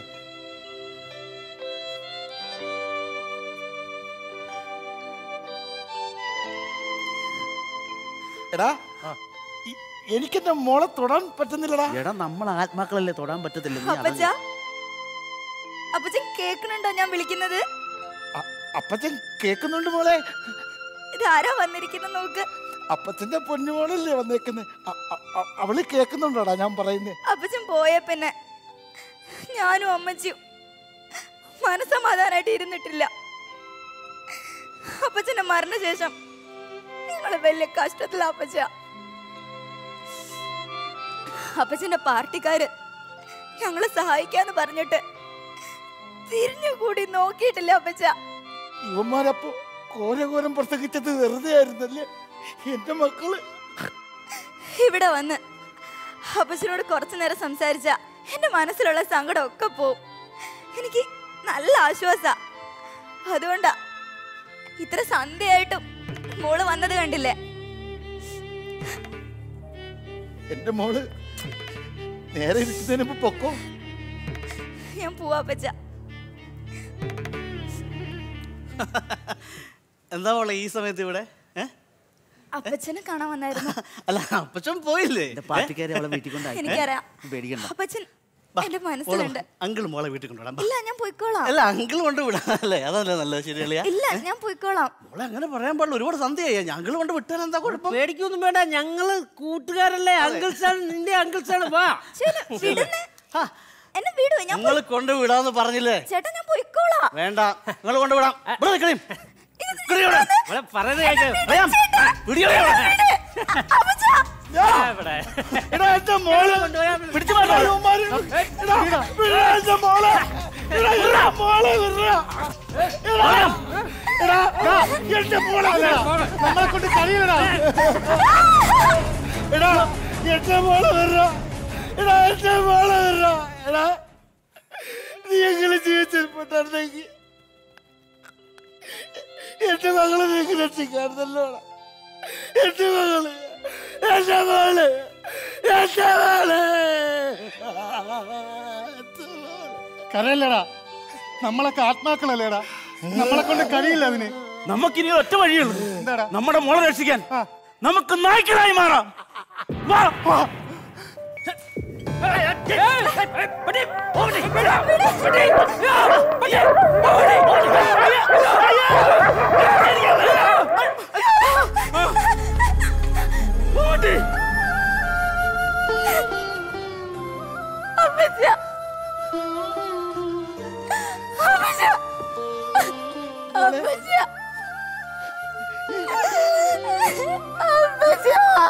എടാ ഇ- എനിക്കെന്റെ മോളെ തൊടാൻ പറ്റുന്നില്ലടാ എടാ നമ്മൾ ആത്മാക്കളല്ലേ തൊടാൻ പറ്റത്തില്ല നീ അപ്പച്ച അപ്പച്ചൻ കേൾക്കണുണ്ടോ ഞാൻ വിളിക്കുന്നത് അപ്പച്ചൻ കേക്കുന്നുണ്ട് മോളെ ഇതാരാ വന്നിരിക്കുന്ന നോക്ക് അപ്പച്ചന്റെ പൊന്നുമോളല്ലേ വന്നേക്കുന്നേ അ- അ- അ- അവള് കേക്കുന്നുണ്ടോടാ ഞാൻ പറയുന്നേ അപ്പച്ചൻ പോയ പിന്നെ ഞാനും അമ്മച്ചിയും മനസമാധാനായിട്ട് ഇരുന്നിട്ടില്ല അപ്പച്ചന്റെ മരണശേഷം നിങ്ങള് വലിയ കഷ്ടത്തിലാ അപ്പച്ച അപ്പച്ചന്റെ പാർട്ടിക്കാര് ഞങ്ങളെ സഹായിക്കാന്ന് പറഞ്ഞിട്ട് തിരിഞ്ഞുകൂടി നോക്കിയിട്ടില്ല അപ്പച്ച ഇവന്മാരപ്പോ കോരകോരം പ്രസംഗിച്ചത് വെറുതെ ആയിരുന്നല്ലേ എന്റെ മക്കള് ഇവിടെ വന്ന് അപ്പച്ചനോട് കുറച്ചു നേരം സംസാരിച്ച എന്റെ മനസ്സിലുള്ള സങ്കടം ഒക്കെ പോവും എനിക്ക് നല്ല ആശ്വാസ അതുകൊണ്ടാ ഇത്ര സന്ധ്യയായിട്ടും മോള് വന്നത് കണ്ടില്ലേ എന്റെ മോള് നേരെ ഇരിക്കുന്നതിന് മുമ്പ് പൊക്കോ ഞാൻ പോവാ അപ്പച്ച എന്താ മോളെ ഈ സമയത്ത് ഇവിടെ ഏ? അപ്പച്ചനെ കാണാൻ വന്നായിരുന്നു അല്ല അപ്പച്ചൻ പോയില്ലേ പാർട്ടിക്കാരെ അവളെ വീട്ടിൽ കൊണ്ടാക്കി എനിക്കറിയാം പേടിക്കണ്ട അപ്പച്ചൻ എന്റെ മനസ്സിലുണ്ട് അങ്കിൾ മോളെ വീട്ടിൽ കൊണ്ടുവിടാം ഇല്ല ഞാൻ പോയിക്കോളാം അല്ല അങ്കിൾ കൊണ്ട് വിടാനല്ലേ അതല്ലേ നല്ലത് ശരിയല്ലേ ഇല്ല ഞാൻ പോയിക്കോളാം മോളെ അങ്ങനെ പറയാൻ പാടില്ല ഒരുപാട് സന്ധ്യയായി അങ്കിൾ കൊണ്ട് വിട്ടാൽ എന്താ കുഴപ്പം പേടിക്കൊന്നും വേണ്ട ഞങ്ങള് കൂട്ടുകാരല്ലേ അങ്കിൾസ് ആണ് നിന്റെ അങ്കിൾസ് ആണ് വാ വിടുന്നേ എന്നെ വിടുവേ ഞാൻ നിങ്ങൾ കൊണ്ട് വിടാന്ന് പറഞ്ഞില്ലേ ചേട്ടാ ഞാൻ പോയിക്കോളാം വേണ്ട നിങ്ങൾ കൊണ്ട് വിടാം ഇവിടെ നിൽക്കണേ ഇവിടെ പറയുന്നത് കേക്ക്. പറയാം. പിടിയോ ഇവിടെ. എടാ എന്റെ മോള് പിടിച്ചു മാറ്റാ ഇവന്മാര്. എടാ, വിടാ എന്റെ മോളെ. എടാ, എടാ, മോളെ വിടാ. എടാ, എടാ, എടാ, എന്റെ മോളെ വിടാ. നമ്മളെ കൊണ്ട് കഴിയില്ലടാ എടാ എന്റെ മോളെ വിടാ. എടാ എന്റെ മോളെ വിടാ. എടാ നീ എങ്ങനെ ജീവിച്ചിരിപ്പുണ്ടായിരുന്നെങ്കിൽ എന്റെ മകളെ നീക്ക് രക്ഷിക്കാറുന്നല്ലോ എന്റെ മകള് എന്റെ മോള് എന്റെ മോള് കരയല്ലടാ നമ്മളൊക്കെ ആത്മാക്കളല്ലേടാ നമ്മളെ കൊണ്ട് കഴിയില്ല അതിന് നമുക്കിനി ഒറ്റ വഴിയുള്ളൂ എന്താടാ നമ്മുടെ മോളെ രക്ഷിക്കാൻ നമുക്ക് നായ്ക്കളായി മാറാം വാ, വാ. അപ്പച്ച അപ്പച്ച അപ്പച്ച അപ്പച്ച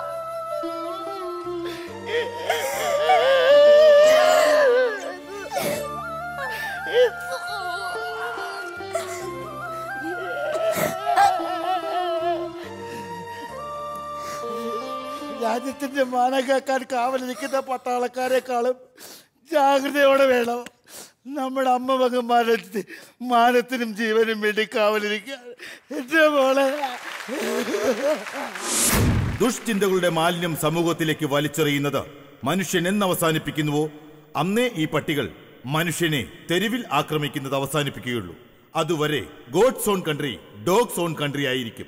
രാജ്യത്തിന്റെ മാനം കാക്കാൻ കാവലിരിക്കുന്ന പട്ടാളക്കാരെക്കാളും ജാഗ്രതയോടെ വേണം നമ്മുടെ അമ്മ മകന്മാരെ മാനത്തിനും ജീവനും വേണ്ടി കാവലിരിക്കാൻ എന്റെ മോളെ ദുഷ്ചിന്തകളുടെ മാലിന്യം സമൂഹത്തിലേക്ക് വലിച്ചെറിയുന്നത് മനുഷ്യൻ എന്ന് അവസാനിപ്പിക്കുന്നുവോ അന്നേ ഈ പട്ടികൾ മനുഷ്യനെ തെരുവിൽ ആക്രമിക്കുന്നത് അവസാനിപ്പിക്കുകയുള്ളൂ അതുവരെ God's own country dogs own country ആയിരിക്കും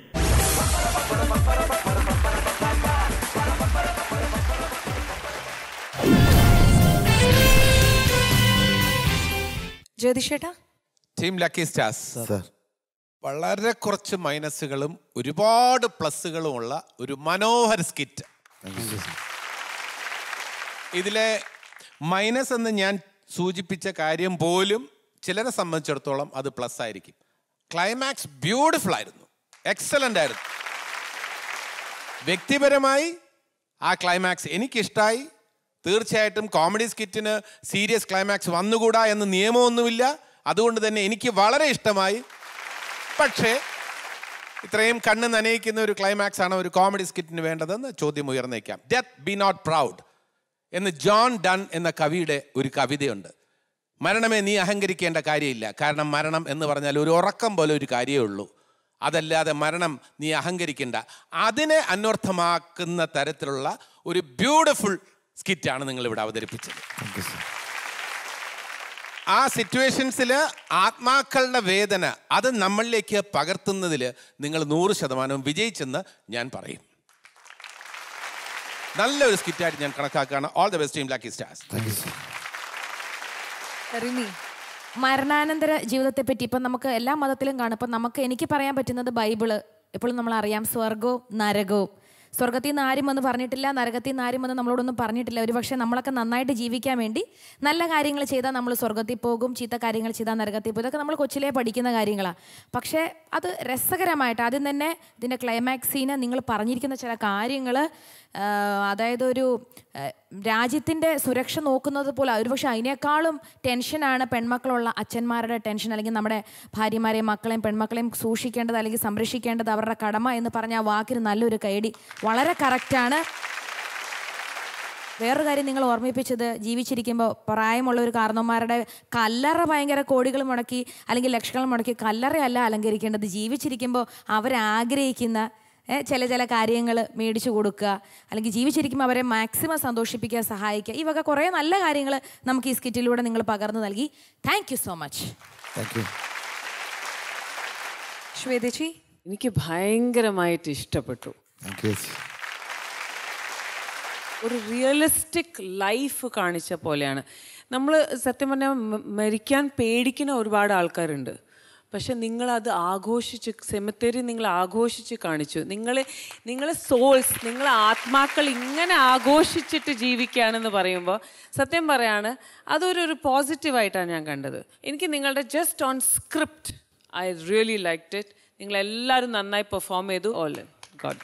ജ്യോതിഷേട്ടാ ടീം ലക്കി സ്റ്റാർസ് വളരെ കുറച്ച് മൈനസുകളും ഒരുപാട് പ്ലസുകളും ഉള്ള ഒരു മനോഹര സ്കിറ്റ് ഇതിലെ മൈനസ് എന്ന് ഞാൻ സൂചിപ്പിച്ച കാര്യം പോലും ചിലരെ സംബന്ധിച്ചിടത്തോളം അത് പ്ലസ് ആയിരിക്കും ക്ലൈമാക്സ് ബ്യൂട്ടിഫുൾ ആയിരുന്നു എക്സലന്റ് ആയിരുന്നു വ്യക്തിപരമായി ആ ക്ലൈമാക്സ് എനിക്കിഷ്ടമായി തീർച്ചയായിട്ടും കോമഡി സ്കിറ്റിന് സീരിയസ് ക്ലൈമാക്സ് വന്നുകൂടാ എന്ന് നിയമമൊന്നുമില്ല അതുകൊണ്ട് തന്നെ എനിക്ക് വളരെ ഇഷ്ടമായി പക്ഷേ ഇത്രയും കണ്ണ് നനയിക്കുന്ന ഒരു ക്ലൈമാക്സ് ആണ് ഒരു കോമഡി സ്കിറ്റിന് വേണ്ടതെന്ന് ചോദ്യം ഉയർന്നേക്കാം ഡെത്ത് ബി നോട്ട് പ്രൗഡ് എന്ന് ജോൺ ഡൺ എന്ന കവിയുടെ ഒരു കവിതയുണ്ട് മരണമേ നീ അഹങ്കരിക്കേണ്ട കാര്യമില്ല കാരണം മരണം എന്ന് പറഞ്ഞാൽ ഒരു ഉറക്കം പോലെ ഒരു കാര്യമേ ഉള്ളൂ അതല്ലാതെ മരണം നീ അഹങ്കരിക്കേണ്ട അതിനെ അന്വർത്ഥമാക്കുന്ന തരത്തിലുള്ള ഒരു ബ്യൂട്ടിഫുൾ സ്കിറ്റാണ് നിങ്ങൾ ഇവിടെ അവതരിപ്പിച്ചത് ആ സിറ്റുവേഷൻസിൽ ആത്മാക്കളുടെ വേദന അത് നമ്മളിലേക്ക് പകർത്തുന്നതിൽ നിങ്ങൾ നൂറ് ശതമാനവും വിജയിച്ചെന്ന് ഞാൻ പറയും നല്ലൊരു സ്കിറ്റായിട്ട് ഞാൻ കണക്കാക്കുകയാണ് all the best team lucky stars Rimi മരണാനന്തര ജീവിതത്തെ പറ്റി ഇപ്പം നമുക്ക് എല്ലാ മതത്തിലും കാണും ഇപ്പം നമുക്ക് എനിക്ക് പറയാൻ പറ്റുന്നത് ബൈബിള് എപ്പോഴും നമ്മൾ അറിയാം സ്വർഗവും നരകവും സ്വർഗത്തിൽ നിന്ന് ആരും വന്ന് പറഞ്ഞിട്ടില്ല നരകത്തിൽ നിന്ന് ആരും വന്ന് നമ്മളോടൊന്നും പറഞ്ഞിട്ടില്ല ഒരു പക്ഷേ നമ്മളൊക്കെ നന്നായിട്ട് ജീവിക്കാൻ വേണ്ടി നല്ല കാര്യങ്ങൾ ചെയ്താൽ നമ്മൾ സ്വർഗത്തിൽ പോകും ചീത്ത കാര്യങ്ങൾ ചെയ്താൽ നരകത്തിൽ പോകും ഇതൊക്കെ നമ്മൾ കൊച്ചിലേ പഠിക്കുന്ന കാര്യങ്ങളാണ് പക്ഷേ അത് രസകരമായിട്ട് ആദ്യം തന്നെ ഇതിൻ്റെ ക്ലൈമാക്സ് സീന് നിങ്ങൾ പറഞ്ഞിരിക്കുന്ന ചില കാര്യങ്ങൾ അതായത് ഒരു രാജ്യത്തിൻ്റെ സുരക്ഷ നോക്കുന്നത് പോലെ ഒരുപക്ഷെ അതിനേക്കാളും ടെൻഷനാണ് പെൺമക്കളുള്ള അച്ഛന്മാരുടെ ടെൻഷൻ അല്ലെങ്കിൽ നമ്മുടെ ഭാര്യമാരെയും മക്കളെയും പെൺമക്കളെയും സൂക്ഷിക്കേണ്ടത് അല്ലെങ്കിൽ സംരക്ഷിക്കേണ്ടത് അവരുടെ കടമ എന്ന് പറഞ്ഞ ആ വാക്കിന് നല്ലൊരു കൈഡി വളരെ കറക്റ്റാണ് വേറൊരു കാര്യം നിങ്ങൾ ഓർമ്മിപ്പിച്ചത് ജീവിച്ചിരിക്കുമ്പോൾ പ്രായമുള്ള ഒരു കാരണവന്മാരുടെ കല്ലറ ഭയങ്കര കോടികൾ മുടക്കി അല്ലെങ്കിൽ ലക്ഷങ്ങൾ മുടക്കി കല്ലറയല്ല അലങ്കരിക്കേണ്ടത് ജീവിച്ചിരിക്കുമ്പോൾ അവരാഗ്രഹിക്കുന്ന ഏ, ചില ചില കാര്യങ്ങൾ മേടിച്ചു കൊടുക്കുക അല്ലെങ്കിൽ ജീവിച്ചിരിക്കുമ്പോൾ അവരെ മാക്സിമം സന്തോഷിപ്പിക്കുക സഹായിക്കുക ഈ വക കുറേ നല്ല കാര്യങ്ങൾ നമുക്ക് ഈ സ്കിറ്റിലൂടെ നിങ്ങൾ പകർന്നു നൽകി thank you so much thank you Shwethaji എനിക്ക് ഭയങ്കരമായിട്ട് ഇഷ്ടപ്പെട്ടു താങ്ക് യു ഒരു റിയലിസ്റ്റിക് ലൈഫ് കാണിച്ച പോലെയാണ് നമ്മൾ സത്യം പറഞ്ഞാൽ മ- മരിക്കാൻ പേടിക്കുന്ന ഒരുപാട് ആൾക്കാരുണ്ട് പക്ഷെ നിങ്ങളത് ആഘോഷിച്ച് സെമിത്തേരി നിങ്ങൾ ആഘോഷിച്ച് കാണിച്ചു നിങ്ങൾ നിങ്ങളെ സോൾസ് നിങ്ങളെ ആത്മാക്കൾ ഇങ്ങനെ ആഘോഷിച്ചിട്ട് ജീവിക്കുകയാണെന്ന് പറയുമ്പോൾ സത്യം പറയാണ് അതൊരു ഒരു പോസിറ്റീവായിട്ടാണ് ഞാൻ കണ്ടത് എനിക്ക് നിങ്ങളുടെ just on script I really like it നിങ്ങളെല്ലാവരും നന്നായി പെർഫോം ചെയ്തു ഓൾ ഗോഡ്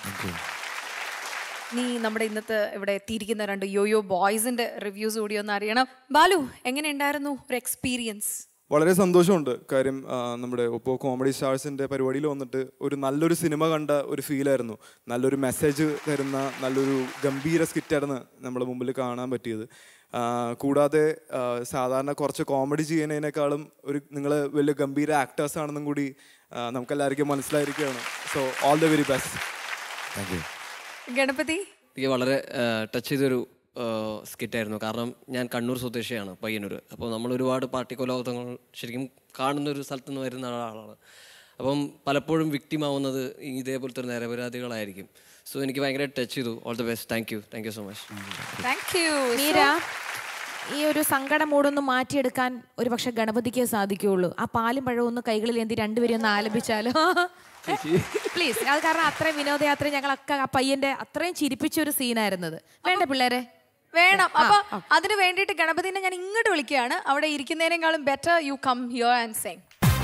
നീ നമ്മുടെ ഇന്നത്തെ ഇവിടെ എത്തിയിരിക്കുന്ന രണ്ട് യോയോ ബോയ്സിന്റെ റിവ്യൂസ് കൂടി ഒന്ന് അറിയണം ബാലു എങ്ങനെ ഉണ്ടായിരുന്നു ഒരു എക്സ്പീരിയൻസ് വളരെ സന്തോഷമുണ്ട് കാര്യം ആ, നമ്മുടെ ഒപ്പോ കോമഡി സ്റ്റാർസിന്റെ പരിപാടിയിൽ വന്നിട്ട് ഒരു നല്ലൊരു സിനിമ കണ്ട ഒരു ഫീലായിരുന്നു നല്ലൊരു മെസ്സേജ് തരുന്ന നല്ലൊരു ഗംഭീര സ്കിറ്റായിരുന്നു നമ്മുടെ മുമ്പിൽ കാണാൻ പറ്റിയത് ആ, കൂടാതെ ആ, സാധാരണ കുറച്ച് കോമഡി ചെയ്യുന്നതിനേക്കാളും ഒരു നിങ്ങൾ വലിയ ഗംഭീര ആക്ടേഴ്സ് ആണെന്നും കൂടി ആ, നമുക്കെല്ലാവർക്കും മനസ്സിലായിരിക്കുകയാണ് so all the very best thank you Ganapathi എനിക്ക് വളരെ ടച്ച് ചെയ്തൊരു സ്കിറ്റായിരുന്നു കാരണം ഞാൻ കണ്ണൂർ സ്വദേശിയാണ് പയ്യന്നൂർ അപ്പോൾ നമ്മൾ ഒരുപാട് പാർട്ടി കൊലപാതകങ്ങൾ ശരിക്കും കാണുന്ന ഒരു സ്ഥലത്ത് നിന്ന് വരുന്ന ആളാണ് അപ്പം പലപ്പോഴും വിക്ടിമാവുന്നത് ഇതേപോലത്തെ ഒരു നിരപരാധികളായിരിക്കും സോ എനിക്ക് ഭയങ്കര ടച്ച് ചെയ്തു all the best thank you thank you so much thank you Meera ഈ ഒരു സങ്കടം മൂടൊന്ന് മാറ്റിയെടുക്കാൻ ഒരു പക്ഷെ ഗണപതിക്കേ സാധിക്കുകയുള്ളൂ ആ പാലും പഴവും ഒന്ന് കൈകളിൽ എന്തി രണ്ടുപേരും ഒന്ന് ആലപിച്ചാലോ പ്ലീസ് അത് കാരണം അത്രയും വിനോദയാത്ര ഞങ്ങളൊക്കെ ആ പയ്യന്റെ അത്രയും ചിരിപ്പിച്ച ഒരു സീനായിരുന്നത് വേണ്ട പിള്ളേരെ വേണം അപ്പൊ അതിന് വേണ്ടിയിട്ട് ഗണപതിനെ ഞാൻ ഇങ്ങോട്ട് വിളിക്കുകയാണ് അവിടെ ഇരിക്കുന്നതിനേക്കാളും better you come here and same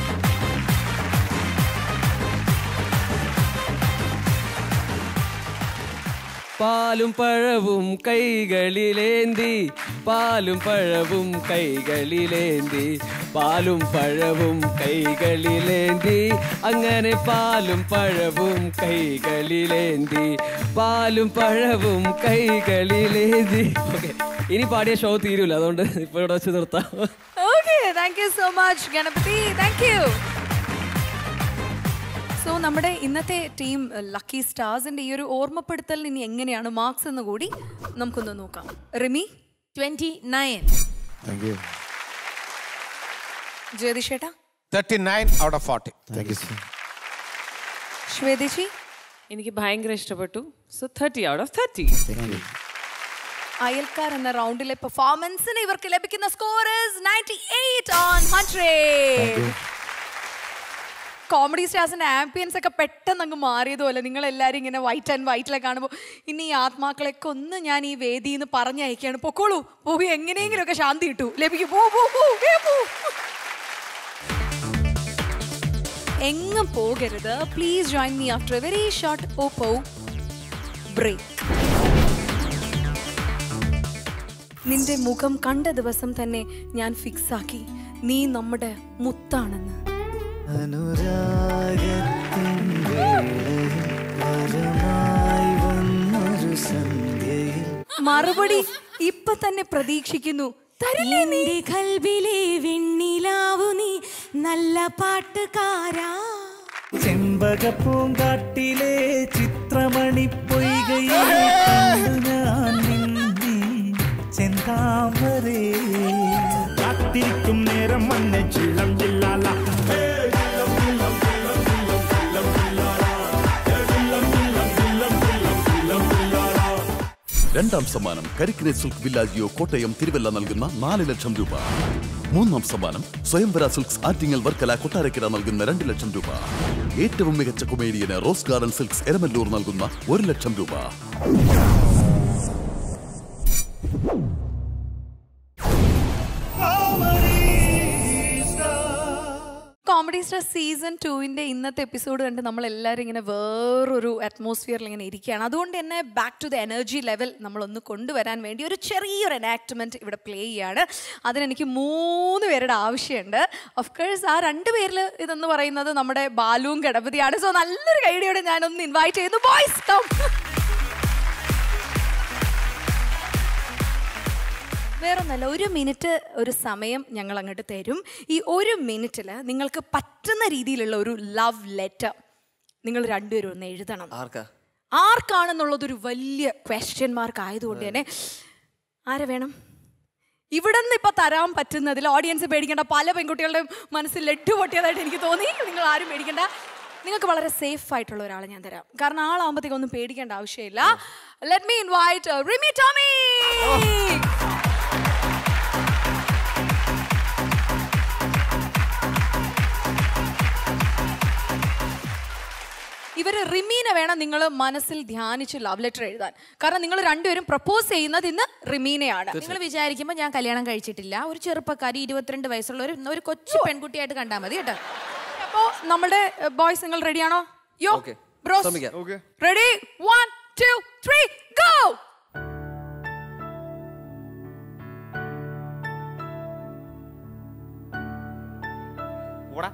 പാലും പഴവും കൈകളിലേന്തി പാലും പഴവും കൈകളിലേന്തി പാലും പഴവും കൈകളിലേന്തി അങ്ങനെ പാലും പഴവും കൈകളിലേന്തി പാലും പഴവും കൈകളിലേന്തി ഓക്കെ ഇനി പാടിയ ഷോ തീരൂല അതുകൊണ്ട് ഇപ്പോൾ ഇവിടെ വെച്ച് നിർത്താം okay thank you so much Ganapathi thank you so നമ്മുടെ ഇന്നത്തെ ടീം ലക്കി സ്റ്റാർസിന്റെ ഈ ഒരു ഓർമ്മപ്പെടുത്തൽ ഇനി എങ്ങനെയാണ് മാർക്സ് എന്ന് കൂടി നമുക്കൊന്ന് നോക്കാം Rimi twenty nine thank you ജ്യോതിഷേട്ടാ thirty nine out of forty thank you Shwethaji എനിക്ക് ഭയങ്കര ഇഷ്ടപ്പെട്ടു so thirty out of thirty അയൽക്കാർ എന്ന റൗണ്ടിലെ പെർഫോമൻസിന് ഇവർക്ക് ലഭിക്കുന്ന score ninety eight on hundred comedy സ്റ്റാർസിന്റെ ആംബിയൻസ് ഒക്കെ പെട്ടെന്ന് അങ്ങ് മാറിയതുപോലെ നിങ്ങൾ എല്ലാവരും ഇങ്ങനെ വൈറ്റ് ആൻഡ് വൈറ്റിലെ കാണുമ്പോൾ ഇനി ഈ ആത്മാക്കളെയൊക്കെ ഒന്ന് ഞാൻ ഈ വേദിയിൽ നിന്ന് പറഞ്ഞയക്കുകയാണ് പൊക്കോളൂ പോയി എങ്ങനെയെങ്കിലുമൊക്കെ ശാന്തി കിട്ടൂ ലഭിക്കും പോ പോ പോ വേഗം പോ എങ്ങും പോകരുത് please join me after a very short Oppo break നിന്റെ മുഖം കണ്ട ദിവസം തന്നെ ഞാൻ ഫിക്സ് ആക്കി നീ നമ്മുടെ മുത്താണെന്ന് മറുപടി ഇപ്പൊ തന്നെ പ്രതീക്ഷിക്കുന്നു തരില്ലേ നീ എന്റെ കൽബിലെ വെണ്ണിലാവു നീ നല്ല പാട്ടുകാരാ ചെമ്പകപ്പൂങ്കാട്ടിലെ ചിത്രമണി പൊയ്കയിൽ കണ്ടു ഞാൻ നിന്നെ ചെന്താമരേ കാത്തിരിക്കും നേരം വന്നെ ചിള്ളം ജില്ലാല രണ്ടാം സമ്മാനം കരിക്കിനെ സിൽക്ക് വില്ലാജിയോ കോട്ടയം തിരുവല്ല നൽകുന്ന നാല് ലക്ഷം രൂപ മൂന്നാം സമ്മാനം സ്വയംവര സിൽക്സ് ആറ്റിങ്ങൽ വർക്കല കൊട്ടാരക്കര നൽകുന്ന രണ്ട് ലക്ഷം രൂപ ഏറ്റവും മികച്ച കൊമേഡിയന് റോസ് ഗാർഡൻ സിൽക്സ് എരമല്ലൂർ നൽകുന്ന ഒരു ലക്ഷം രൂപ കോമഡി സ്റ്റാർ സീസൺ ടുവിൻ്റെ ഇന്നത്തെ എപ്പിസോഡ് കണ്ട് നമ്മൾ എല്ലാവരും ഇങ്ങനെ വേറൊരു അറ്റ്മോസ്ഫിയറിൽ ഇങ്ങനെ ഇരിക്കുകയാണ് അതുകൊണ്ട് തന്നെ back to the energy level നമ്മളൊന്ന് കൊണ്ടുവരാൻ വേണ്ടി ഒരു ചെറിയൊരു എനാക്ട്മെൻറ്റ് ഇവിടെ പ്ലേ ചെയ്യാണ് അതിനെനിക്ക് മൂന്ന് പേരുടെ ആവശ്യമുണ്ട് ഓഫ് കോഴ്സ് ആ രണ്ട് പേരിൽ ഇതെന്ന് പറയുന്നത് നമ്മുടെ ബാലുവും ഗണപതിയാണ് സോ നല്ലൊരു കൈഡിയോടെ ഞാനൊന്ന് ഇൻവൈറ്റ് ചെയ്യുന്നു ബോയ്സ് കം വേറൊന്നല്ല ഒരു മിനിറ്റ് ഒരു സമയം ഞങ്ങൾ അങ്ങോട്ട് തരും ഈ ഒരു മിനിറ്റിൽ നിങ്ങൾക്ക് പറ്റുന്ന രീതിയിലുള്ള ഒരു ലവ് ലെറ്റർ നിങ്ങൾ രണ്ടുപേരും ഒന്ന് എഴുതണം ആർക്കാ ആർക്കാണെന്നുള്ളതൊരു വലിയ ക്വസ്റ്റ്യൻ മാർക്ക് ആയതുകൊണ്ട് തന്നെ ആരെ വേണം ഇവിടെ നിന്ന് ഇപ്പൊ തരാൻ പറ്റുന്നതിൽ ഓഡിയൻസ് പേടിക്കേണ്ട പല പെൺകുട്ടികളുടെ മനസ്സിൽ ലഡ്ഡു പൊട്ടിയതായിട്ട് എനിക്ക് തോന്നി നിങ്ങൾ ആരും പേടിക്കേണ്ട നിങ്ങൾക്ക് വളരെ സേഫ് ആയിട്ടുള്ള ഒരാളെ ഞാൻ തരാം കാരണം ആളാകുമ്പോഴത്തേക്ക് ഒന്നും പേടിക്കേണ്ട ആവശ്യമില്ല let me invite Rimi Tomy ഇവര് റിമീനെ വേണം നിങ്ങൾ മനസ്സിൽ ധ്യാനിച്ച് ലവ് ലെറ്റർ എഴുതാൻ കാരണം നിങ്ങൾ രണ്ടുപേരും പ്രപ്പോസ് ചെയ്യുന്നത് ഇന്ന് റിമീനെയാണ് നിങ്ങൾ വിചാരിക്കുമ്പോൾ ഞാൻ കല്യാണം കഴിച്ചിട്ടില്ല ഒരു ചെറുപ്പക്കാരി ഇരുപത്തിരണ്ട് വയസ്സുള്ള ഒരു ഒരു കൊച്ചു പെൺകുട്ടിയായിട്ട് കണ്ടാൽ മതി കേട്ടോ അപ്പോ നമ്മുടെ ബോയ്സ് നിങ്ങൾ റെഡിയാണോ യോ Okay. ബ്രോസ് ശ്രമിക്കാം. Ready one two three go ഓടാ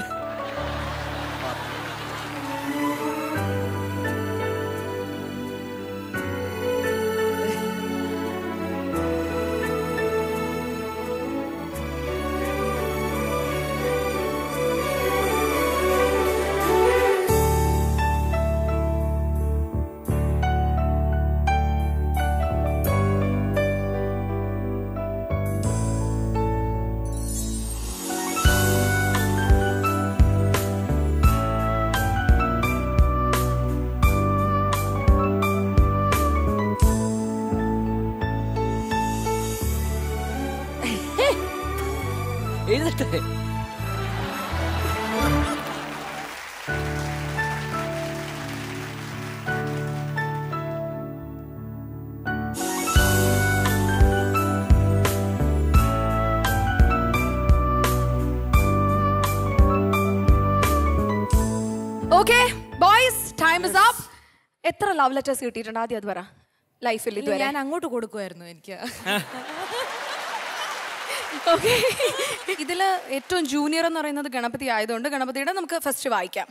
എഴുതട്ടെ okay boys time is up എത്ര ലവ് ലെറ്റേഴ്സ് കിട്ടിയിട്ടുണ്ട് ആദ്യം അത് പറ ലൈഫിൽ ഇല്ല, ഇതുവരെ ഞാൻ അങ്ങോട്ട് കൊടുക്കുമായിരുന്നു എനിക്ക് ഓക്കെ ഇതില് ഏറ്റവും ജൂനിയർ എന്ന് പറയുന്നത് ഗണപതി ആയതുകൊണ്ട് ഗണപതിയുടെ നമുക്ക് ഫസ്റ്റ് വായിക്കാം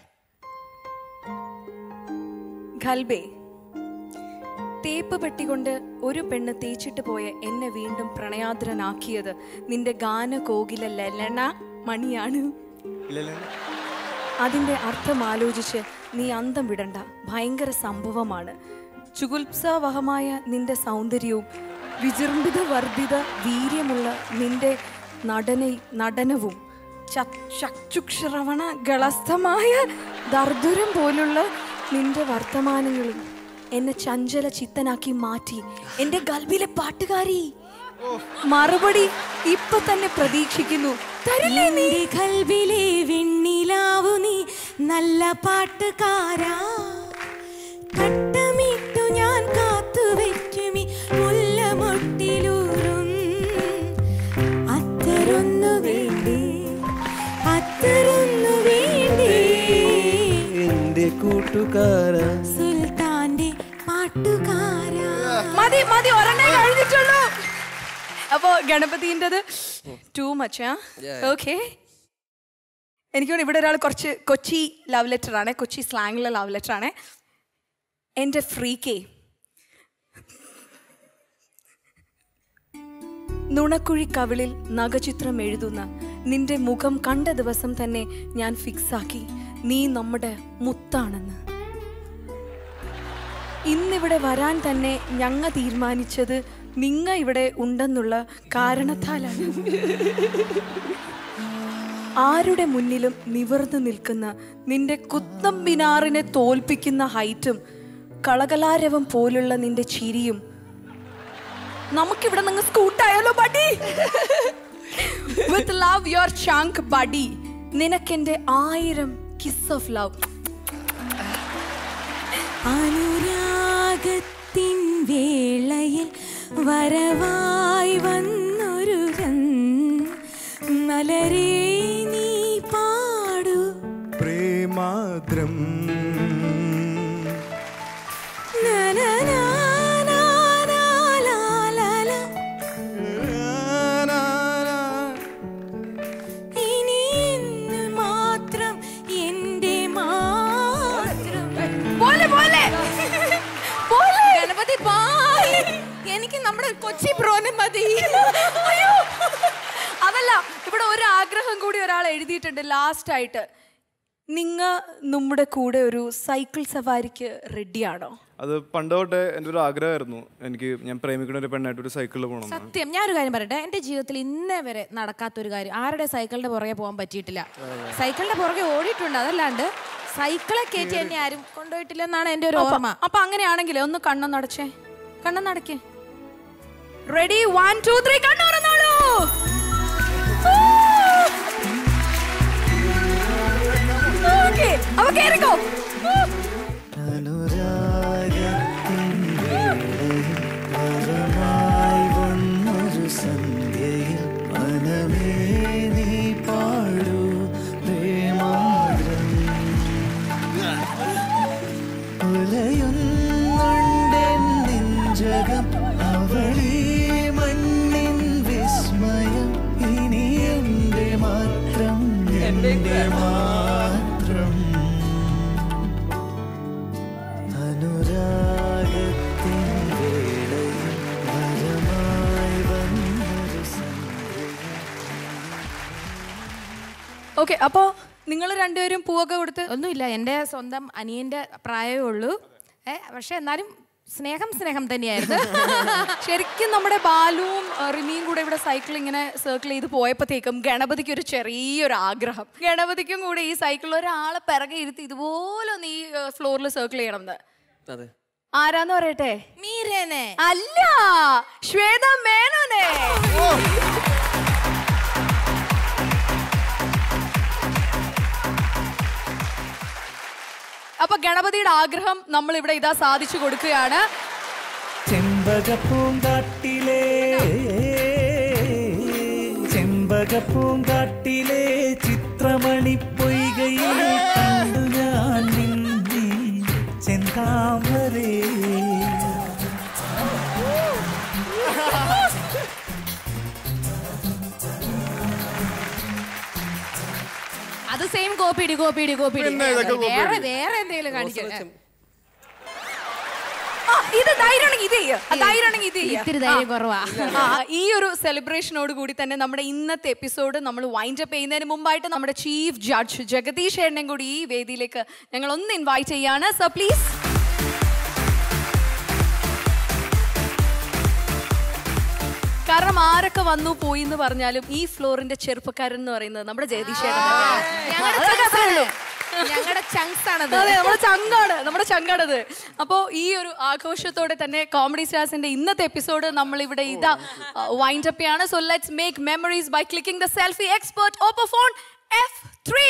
ഖൽബേ തേപ്പ് പെട്ടി കൊണ്ട് ഒരു പെണ്ണ് തേച്ചിട്ട് പോയ എന്നെ വീണ്ടും പ്രണയാദ്രനാക്കിയത് നിന്റെ ഗാന കോകില ലലണ മണിയാണ് അതിന്റെ അർത്ഥം ആലോചിച്ച് നീ അന്തം വിടണ്ട ഭയങ്കര സംഭവമാണ് ചുകുൽപ്സാവഹമായ നിന്റെ സൗന്ദര്യവും വിജൃംഭിത വർദ്ധിത വീര്യമുള്ള നിന്റെ നടന നടനവും ച- ചക്ഷുശ്രവണ ഗളസ്ഥമായ ദർദുരം പോലുള്ള നിന്റെ വർത്തമാനങ്ങളും എന്നെ ചഞ്ചല ചിത്തനാക്കി മാറ്റി എന്റെ ഗൽബിലെ പാട്ടുകാരി മറുപടി ഇപ്പൊ തന്നെ പ്രതീക്ഷിക്കുന്നു തരില്ലേ നീ എന്റെ കൽബിലെ വെണ്ണിലാവു നീ നല്ല പാട്ടുകാരാ തട്ടമിട്ടു ഞാൻ കാത്തു വെക്കുമി മുല്ലമൊട്ടിലൂറും അത്തരൊന്നു വേണ്ടേ അത്തരൊന്നു വേണ്ടേ എന്റെ കൂട്ടുകാര സുൽത്താന്റെ പാട്ടുകാരാ മതി മതി ഒരെണ്ണേ കഴിഞ്ഞിട്ടുള്ളൂ അപ്പോ ഗണപതിൻ്റെത് ടു മച്ച് ആ Yeah. ഓക്കെ എനിക്ക് തോന്നുന്നു ഇവിടെ ഒരാൾ കുറച്ച് കൊച്ചി ലവ് ലെറ്റർ ആണ് കൊച്ചി സ്ലാങ്ങിലെ ലവ് ലെറ്റർ ആണ് എൻ്റെ ഫ്രീക്കേ നുണക്കുഴി കവിളിൽ നഖചിത്രം എഴുതുന്ന നിന്റെ മുഖം കണ്ട ദിവസം തന്നെ ഞാൻ ഫിക്സാക്കി നീ നമ്മുടെ മുത്താണെന്ന് ഇന്നിവിടെ വരാൻ തന്നെ ഞങ്ങ തീരുമാനിച്ചത് നിങ്ങ ഇവിടെ ഉണ്ടെന്നുള്ള കാരണത്താലാണ് ആരുടെ മുന്നിലും നിവർന്നു നിൽക്കുന്ന നിന്റെ കുത്തം ബിനാറിനെ തോൽപ്പിക്കുന്ന ഹൈറ്റും കളകലാരവം പോലുള്ള നിന്റെ ചിരിയും നമുക്കിവിടെ നിങ്ങൾ സ്കൂട്ടായാലോ ബഡി വിത്ത് ലവ് യുവർ ചങ്ക് ബഡി നിനക്കെന്റെ ആയിരം കിസ് ഓഫ് ലവ് അനുരാഗത്തിൻ വേളയിൽ വരവായി വന്നൊരു മലരേ നീ പാടൂ പ്രേമാദ്രം ഇനി എന്ന് മാത്രം എന്റെ മാത്രം പോലെ പോലെ പോലെ ഗണപതി ബായ് എനിക്ക് നമ്മുടെ കൊച്ചി ബ്രോനെ മതി അയ്യോ അതല്ല ഇവിടെ ഒരു ആഗ്രഹം കൂടി ഒരാൾ എഴുതിയിട്ടുണ്ട് ലാസ്റ്റ് ആയിട്ട് നിങ്ങ നമ്മുടെ കൂടെ ഒരു സൈക്കിൾ സവാരിക്ക് റെഡിയാണോ അത് പണ്ട് തൊട്ടേ എൻ്റെ ഒരു ആഗ്രഹമായിരുന്നു എനിക്ക് ഞാൻ പ്രേമിക്കുന്ന ഒരു പെണ്ണായിട്ട് ഒരു സൈക്കിളിൽ പോകണം എന്ന്. സത്യം ഞാനൊരു കാര്യം പറയട്ടെ എൻ്റെ ജീവിതത്തിൽ ഇന്നേ വരെ നടക്കാത്തൊരു കാര്യം ആരുടെ സൈക്കിളിന്റെ പുറകെ പോകാൻ പറ്റിയിട്ടില്ല സൈക്കിളിന്റെ പുറകെ ഓടിയിട്ടുണ്ട് അതല്ലാണ്ട് സൈക്കിളെ കയറ്റി എന്നെ ആരും കൊണ്ടുപോയിട്ടില്ലെന്നാണ് എൻ്റെ ഒരു അപ്പൊ- ഓർമ്മ അപ്പൊ അങ്ങനെയാണെങ്കിൽ ഒന്ന് കണ്ണൊന്നടച്ചേ കണ്ണൊന്നടക്കേ റെഡി വൺ ടു ത്രീ കണ്ണുറന്നോളൂ ഓക്കെ അപ്പൊ കേറിക്കോ വരമായി വന്നൊരു സന്ധ്യയിൽ മനമേ നീ പാടൂ പ്രേമാദ്രം ഉലയുന്നുണ്ടെൻ നെഞ്ചകം അവളീ മണ്ണിൻ വിസ്മയം ഇനി എന്റെ മാത്രം എന്റെ മാത്രം അനുരാഗത്തിൻ വേളയിൽ വരമായി വന്നൊരു ഓക്കെ അപ്പോ നിങ്ങൾ രണ്ടുപേരും പൂവൊക്കെ കൊടുത്ത് ഒന്നുമില്ല എൻ്റെ സ്വന്തം അനിയന്റെ പ്രായമേ ഉള്ളൂ ഏ പക്ഷെ എന്നാലും സ്നേഹം സ്നേഹം തന്നെയായിരുന്നു ശരിക്കും നമ്മുടെ ബാലുവും ആ, റിമിയും കൂടെ ഇവിടെ സൈക്കിൾ ഇങ്ങനെ സർക്കിൾ ചെയ്ത് പോയപ്പോഴത്തേക്കും ഗണപതിക്ക് ഒരു ചെറിയൊരു ആഗ്രഹം ഗണപതിക്കും കൂടെ ഈ സൈക്കിളിൽ ഒരാളെ പിറകെ ഇരുത്തി ഇതുപോലെ ഒന്ന് ഈ ഫ്ലോറിൽ സർക്കിൾ ചെയ്യണം എന്ന് അതെ ആരാന്ന് പറയട്ടെ മീരനെ അല്ല ശ്വേത മേനോനെ അപ്പൊ ഗണപതിയുടെ ആഗ്രഹം നമ്മൾ ഇവിടെ ഇതാ സാധിച്ചു കൊടുക്കുകയാണ് ചെമ്പകപ്പൂങ്കാട്ടിലെ ചെമ്പകപ്പൂങ്കാട്ടിലെ ചിത്രമണി പൊയ്കയിൽ കണ്ടു ഞാൻ നിന്നെ ചെന്താമരേ അത് സെയിം കോപ്പി ഇടി കോപ്പി ഇടി കോപ്പി ഇടി പിന്നെ ഇതൊക്കെ copy വേറെ അടി. വേറെ എന്തെങ്കിലും കാണിക്കാം ആ, ഇത് ധൈര്യമാണെങ്കിൽ ഇത് ചെയ്യ്. ആ, ധൈര്യമാണെങ്കിൽ ഇത് ചെയ്യ്. ഇത്തിരി ധൈര്യം ആ. കുറവാ. ആ, ഈ ഒരു സെലിബ്രേഷനോട് കൂടി തന്നെ നമ്മുടെ ഇന്നത്തെ എപ്പിസോഡ് നമ്മൾ വൈൻഡ് അപ്പ് ചെയ്യുന്നതിന് മുമ്പായിട്ട് നമ്മുടെ ചീഫ് ജഡ്ജ് ജഗദീഷ് ഏട്ടനെയും കൂടി ഈ വേദിയിലേക്ക് ഞങ്ങൾ ഒന്ന് ഇൻവൈറ്റ് ചെയ്യാണ് സർ പ്ലീസ് കാരണം ആരൊക്കെ വന്നു പോയി എന്ന് പറഞ്ഞാലും ഈ ഫ്ലോറിന്റെ ചെറുപ്പക്കാരൻ എന്ന് പറയുന്നത് നമ്മുടെ ജഗദീഷ് ഏട്ടൻ തന്നെയാണ്. ഞങ്ങളുടെ അതൊക്കെ അത്രേ ഉള്ളൂ. ഞങ്ങളുടെ ചങ്ക്സ് ആണത് അതെ നമ്മുടെ ചങ്കാണ് നമ്മുടെ ചങ്കാണത് അപ്പോ ഈ ഒരു ആഘോഷത്തോടെ തന്നെ കോമഡി സ്റ്റാർസിന്റെ ഇന്നത്തെ എപ്പിസോഡ് നമ്മൾ ഇവിടെ ഇതാ വൈൻഡ് അപ്പ് ആണ് so let's make memories by clicking the selfie expert Oppo phone F three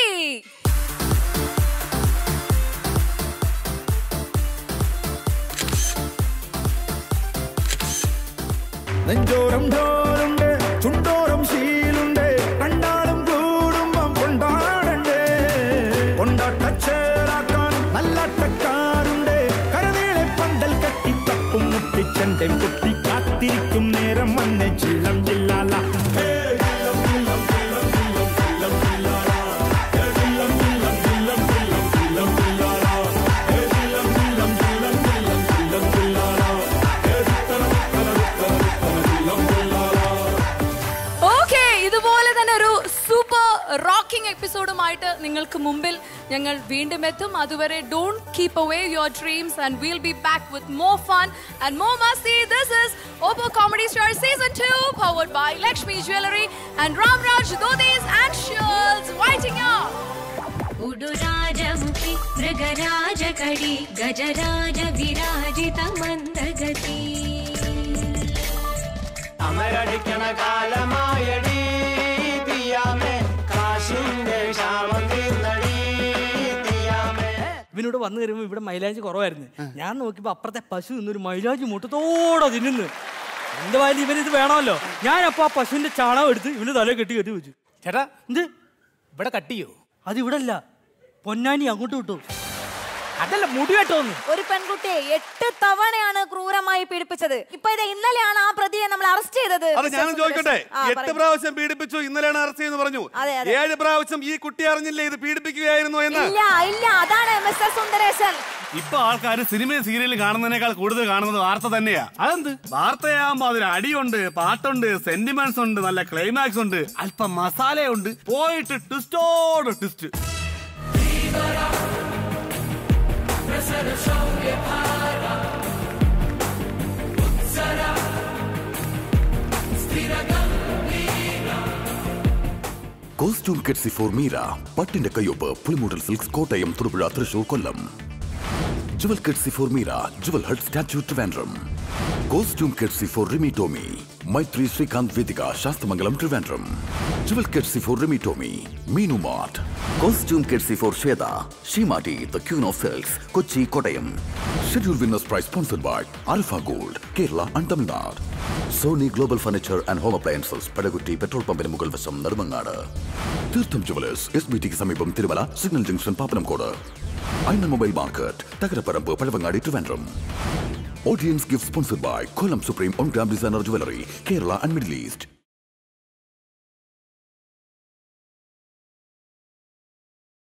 നെഞ്ചോരം ഢോലുണ്ട് ചുണ്ടോരം ശീലുണ്ട് കണ്ടാലും കൂടുമ്പം കൊണ്ടാടണ്ടേ കൊണ്ടാട്ടച്ചേറാക്കാൻ നല്ലാട്ടക്കാരുണ്ട് കരനീളെ പന്തൽ കെട്ടി തപ്പും മുട്ടിച്ചെന്റെ കുട്ടി കാത്തിരിക്കും നേരം വന്നെ ചില്ലം ചില്ലാല ഹേ, ചില്ലം, ചില്ലം, ചില്ലം, ചില്ലം, ചില്ലം, ചില്ലാല. ഹേ, ചില്ലം, ചില്ലം, ചില്ലം, ചില്ലം, ചില്ലം, ചില്ലാല. ഹേ, ചില്ലം, ചില്ലം, ചില്ലം, ചില്ലം, ചില്ലം, ചില്ലാല. ഹേ, ചിത്തന, ചിത്തന, ചിത്തന, ചിത്തന, ചില്ലം, ചില്ലാല. ഓക്കെ ഇതുപോലെ തന്നെ ഒരു സൂപ്പർ റോക്കിംഗ് എപ്പിസോഡുമായിട്ട് നിങ്ങൾക്ക് മുമ്പിൽ ഞങ്ങൾ വീണ്ടും എത്തും അതുവരെ don't keep away your dreams and will be back with more fun and more മസ്തി this is Oppo comedy star season 2 powered by Lakshmi jewellery and Ramraj dhotis and shirts whiting out उडुराजमुखि मृगराजकडी गजराज विराजित मन्दगती അമരടിക്കണ കാലമായടി തീയാമേ കാശിന്റെ ക്ഷാമം തീർന്നടി തീയാമേ ഇവനോട് വന്നു കയറുമ്പോൾ ഇവിടെ മൈലാഞ്ചി കുറവായിരുന്നു ഞാൻ നോക്കിയപ്പോൾ അപ്പുറത്തെ പശു ഇന്നൊരു മൈലാഞ്ചി മുട്ടത്തോടെ തിന്നുന്നു എന്റെ വായിൽ ഇവനിത് വേണമല്ലോ ഞാൻ അപ്പോൾ ആ പശുവിന്റെ ചാണകം എടുത്ത് ഇവന് തല കെട്ടി കെട്ടി വെച്ചു ചേട്ടാ എന്ത് ഇവിടെ കട്ട് ചെയ്യോ അത് ഇവിടെ അല്ല പൊന്നാനി അങ്ങോട്ട് വിട്ടു അതല്ല മുടി വെട്ടോന്ന് ഒരു പെൺകുട്ടിയെ എട്ട് തവണയാണ് ക്രൂരമായി പീഡിപ്പിച്ചത് ഇപ്പൊ ഇത് ഇന്നലെയാണ് ആ പ്രതിയെ നമ്മൾ അറസ്റ്റ് ചെയ്തത് അത് ഞാനും മിസ്റ്റർ ചോദിക്കട്ടെ സുരേഷ്. ആ, എട്ട് പറയൂ. പ്രാവശ്യം പീഡിപ്പിച്ചു ഇന്നലെയാണ് അറസ്റ്റ് ചെയ്യുന്നു പറഞ്ഞു അതെ, അതെ. ഏഴ് പ്രാവശ്യം ഈ കുട്ടി അറിഞ്ഞില്ലേ ഇത് പീഡിപ്പിക്കുകയായിരുന്നു എന്ന് ഇല്ല ഇല്ല അതാണ് മിസ്റ്റർ സുന്ദരേശൻ ഇപ്പൊ ആൾക്കാർ സിനിമയും സീരിയലും കാണുന്നതിനേക്കാൾ കൂടുതൽ കാണുന്നത് വാർത്ത തന്നെയാ അതെന്ത് വാർത്തയാകുമ്പോ അതിന് അടിയുണ്ട് പാട്ടുണ്ട് സെന്റിമെന്റ്സ് ഉണ്ട് നല്ല ക്ലൈമാക്സ് ഉണ്ട് അല്പം മസാലയുണ്ട് പോയിട്ട് ട്വിസ്റ്റോട് twist costume courtesy for Meera പട്ടിന്റെ കയ്യൊപ്പ് Pulimoodan silks Kottayam Thodupuzha Thrissur Kollam jewel courtesy for Meera jewel hut statue Trivandrum costume courtesy for Rimi Tomy Maithri Sreekanth Vedika Sasthamangalam Trivandrum jewel courtesy for Rimi Tomy Meenu mart costume courtesy for Shwetha Seematti the queen of sales Kochi Kottayam schedule winners prize sponsored by alpha gold Kerala and Tamil Nadu Sony global furniture and home appliances പടകുറ്റി petrol പമ്പിന് മുകൾ വശം നെടുമങ്ങാട് തീർത്ഥം jewellers S B tick സമീപം Thirumala signal junction Pappanamcode ഐന mobile market Thakaraparambu Pazhavangadi Trivandrum audience gift sponsored by Kollam supreme one gram designer jewellery Kerala and middle east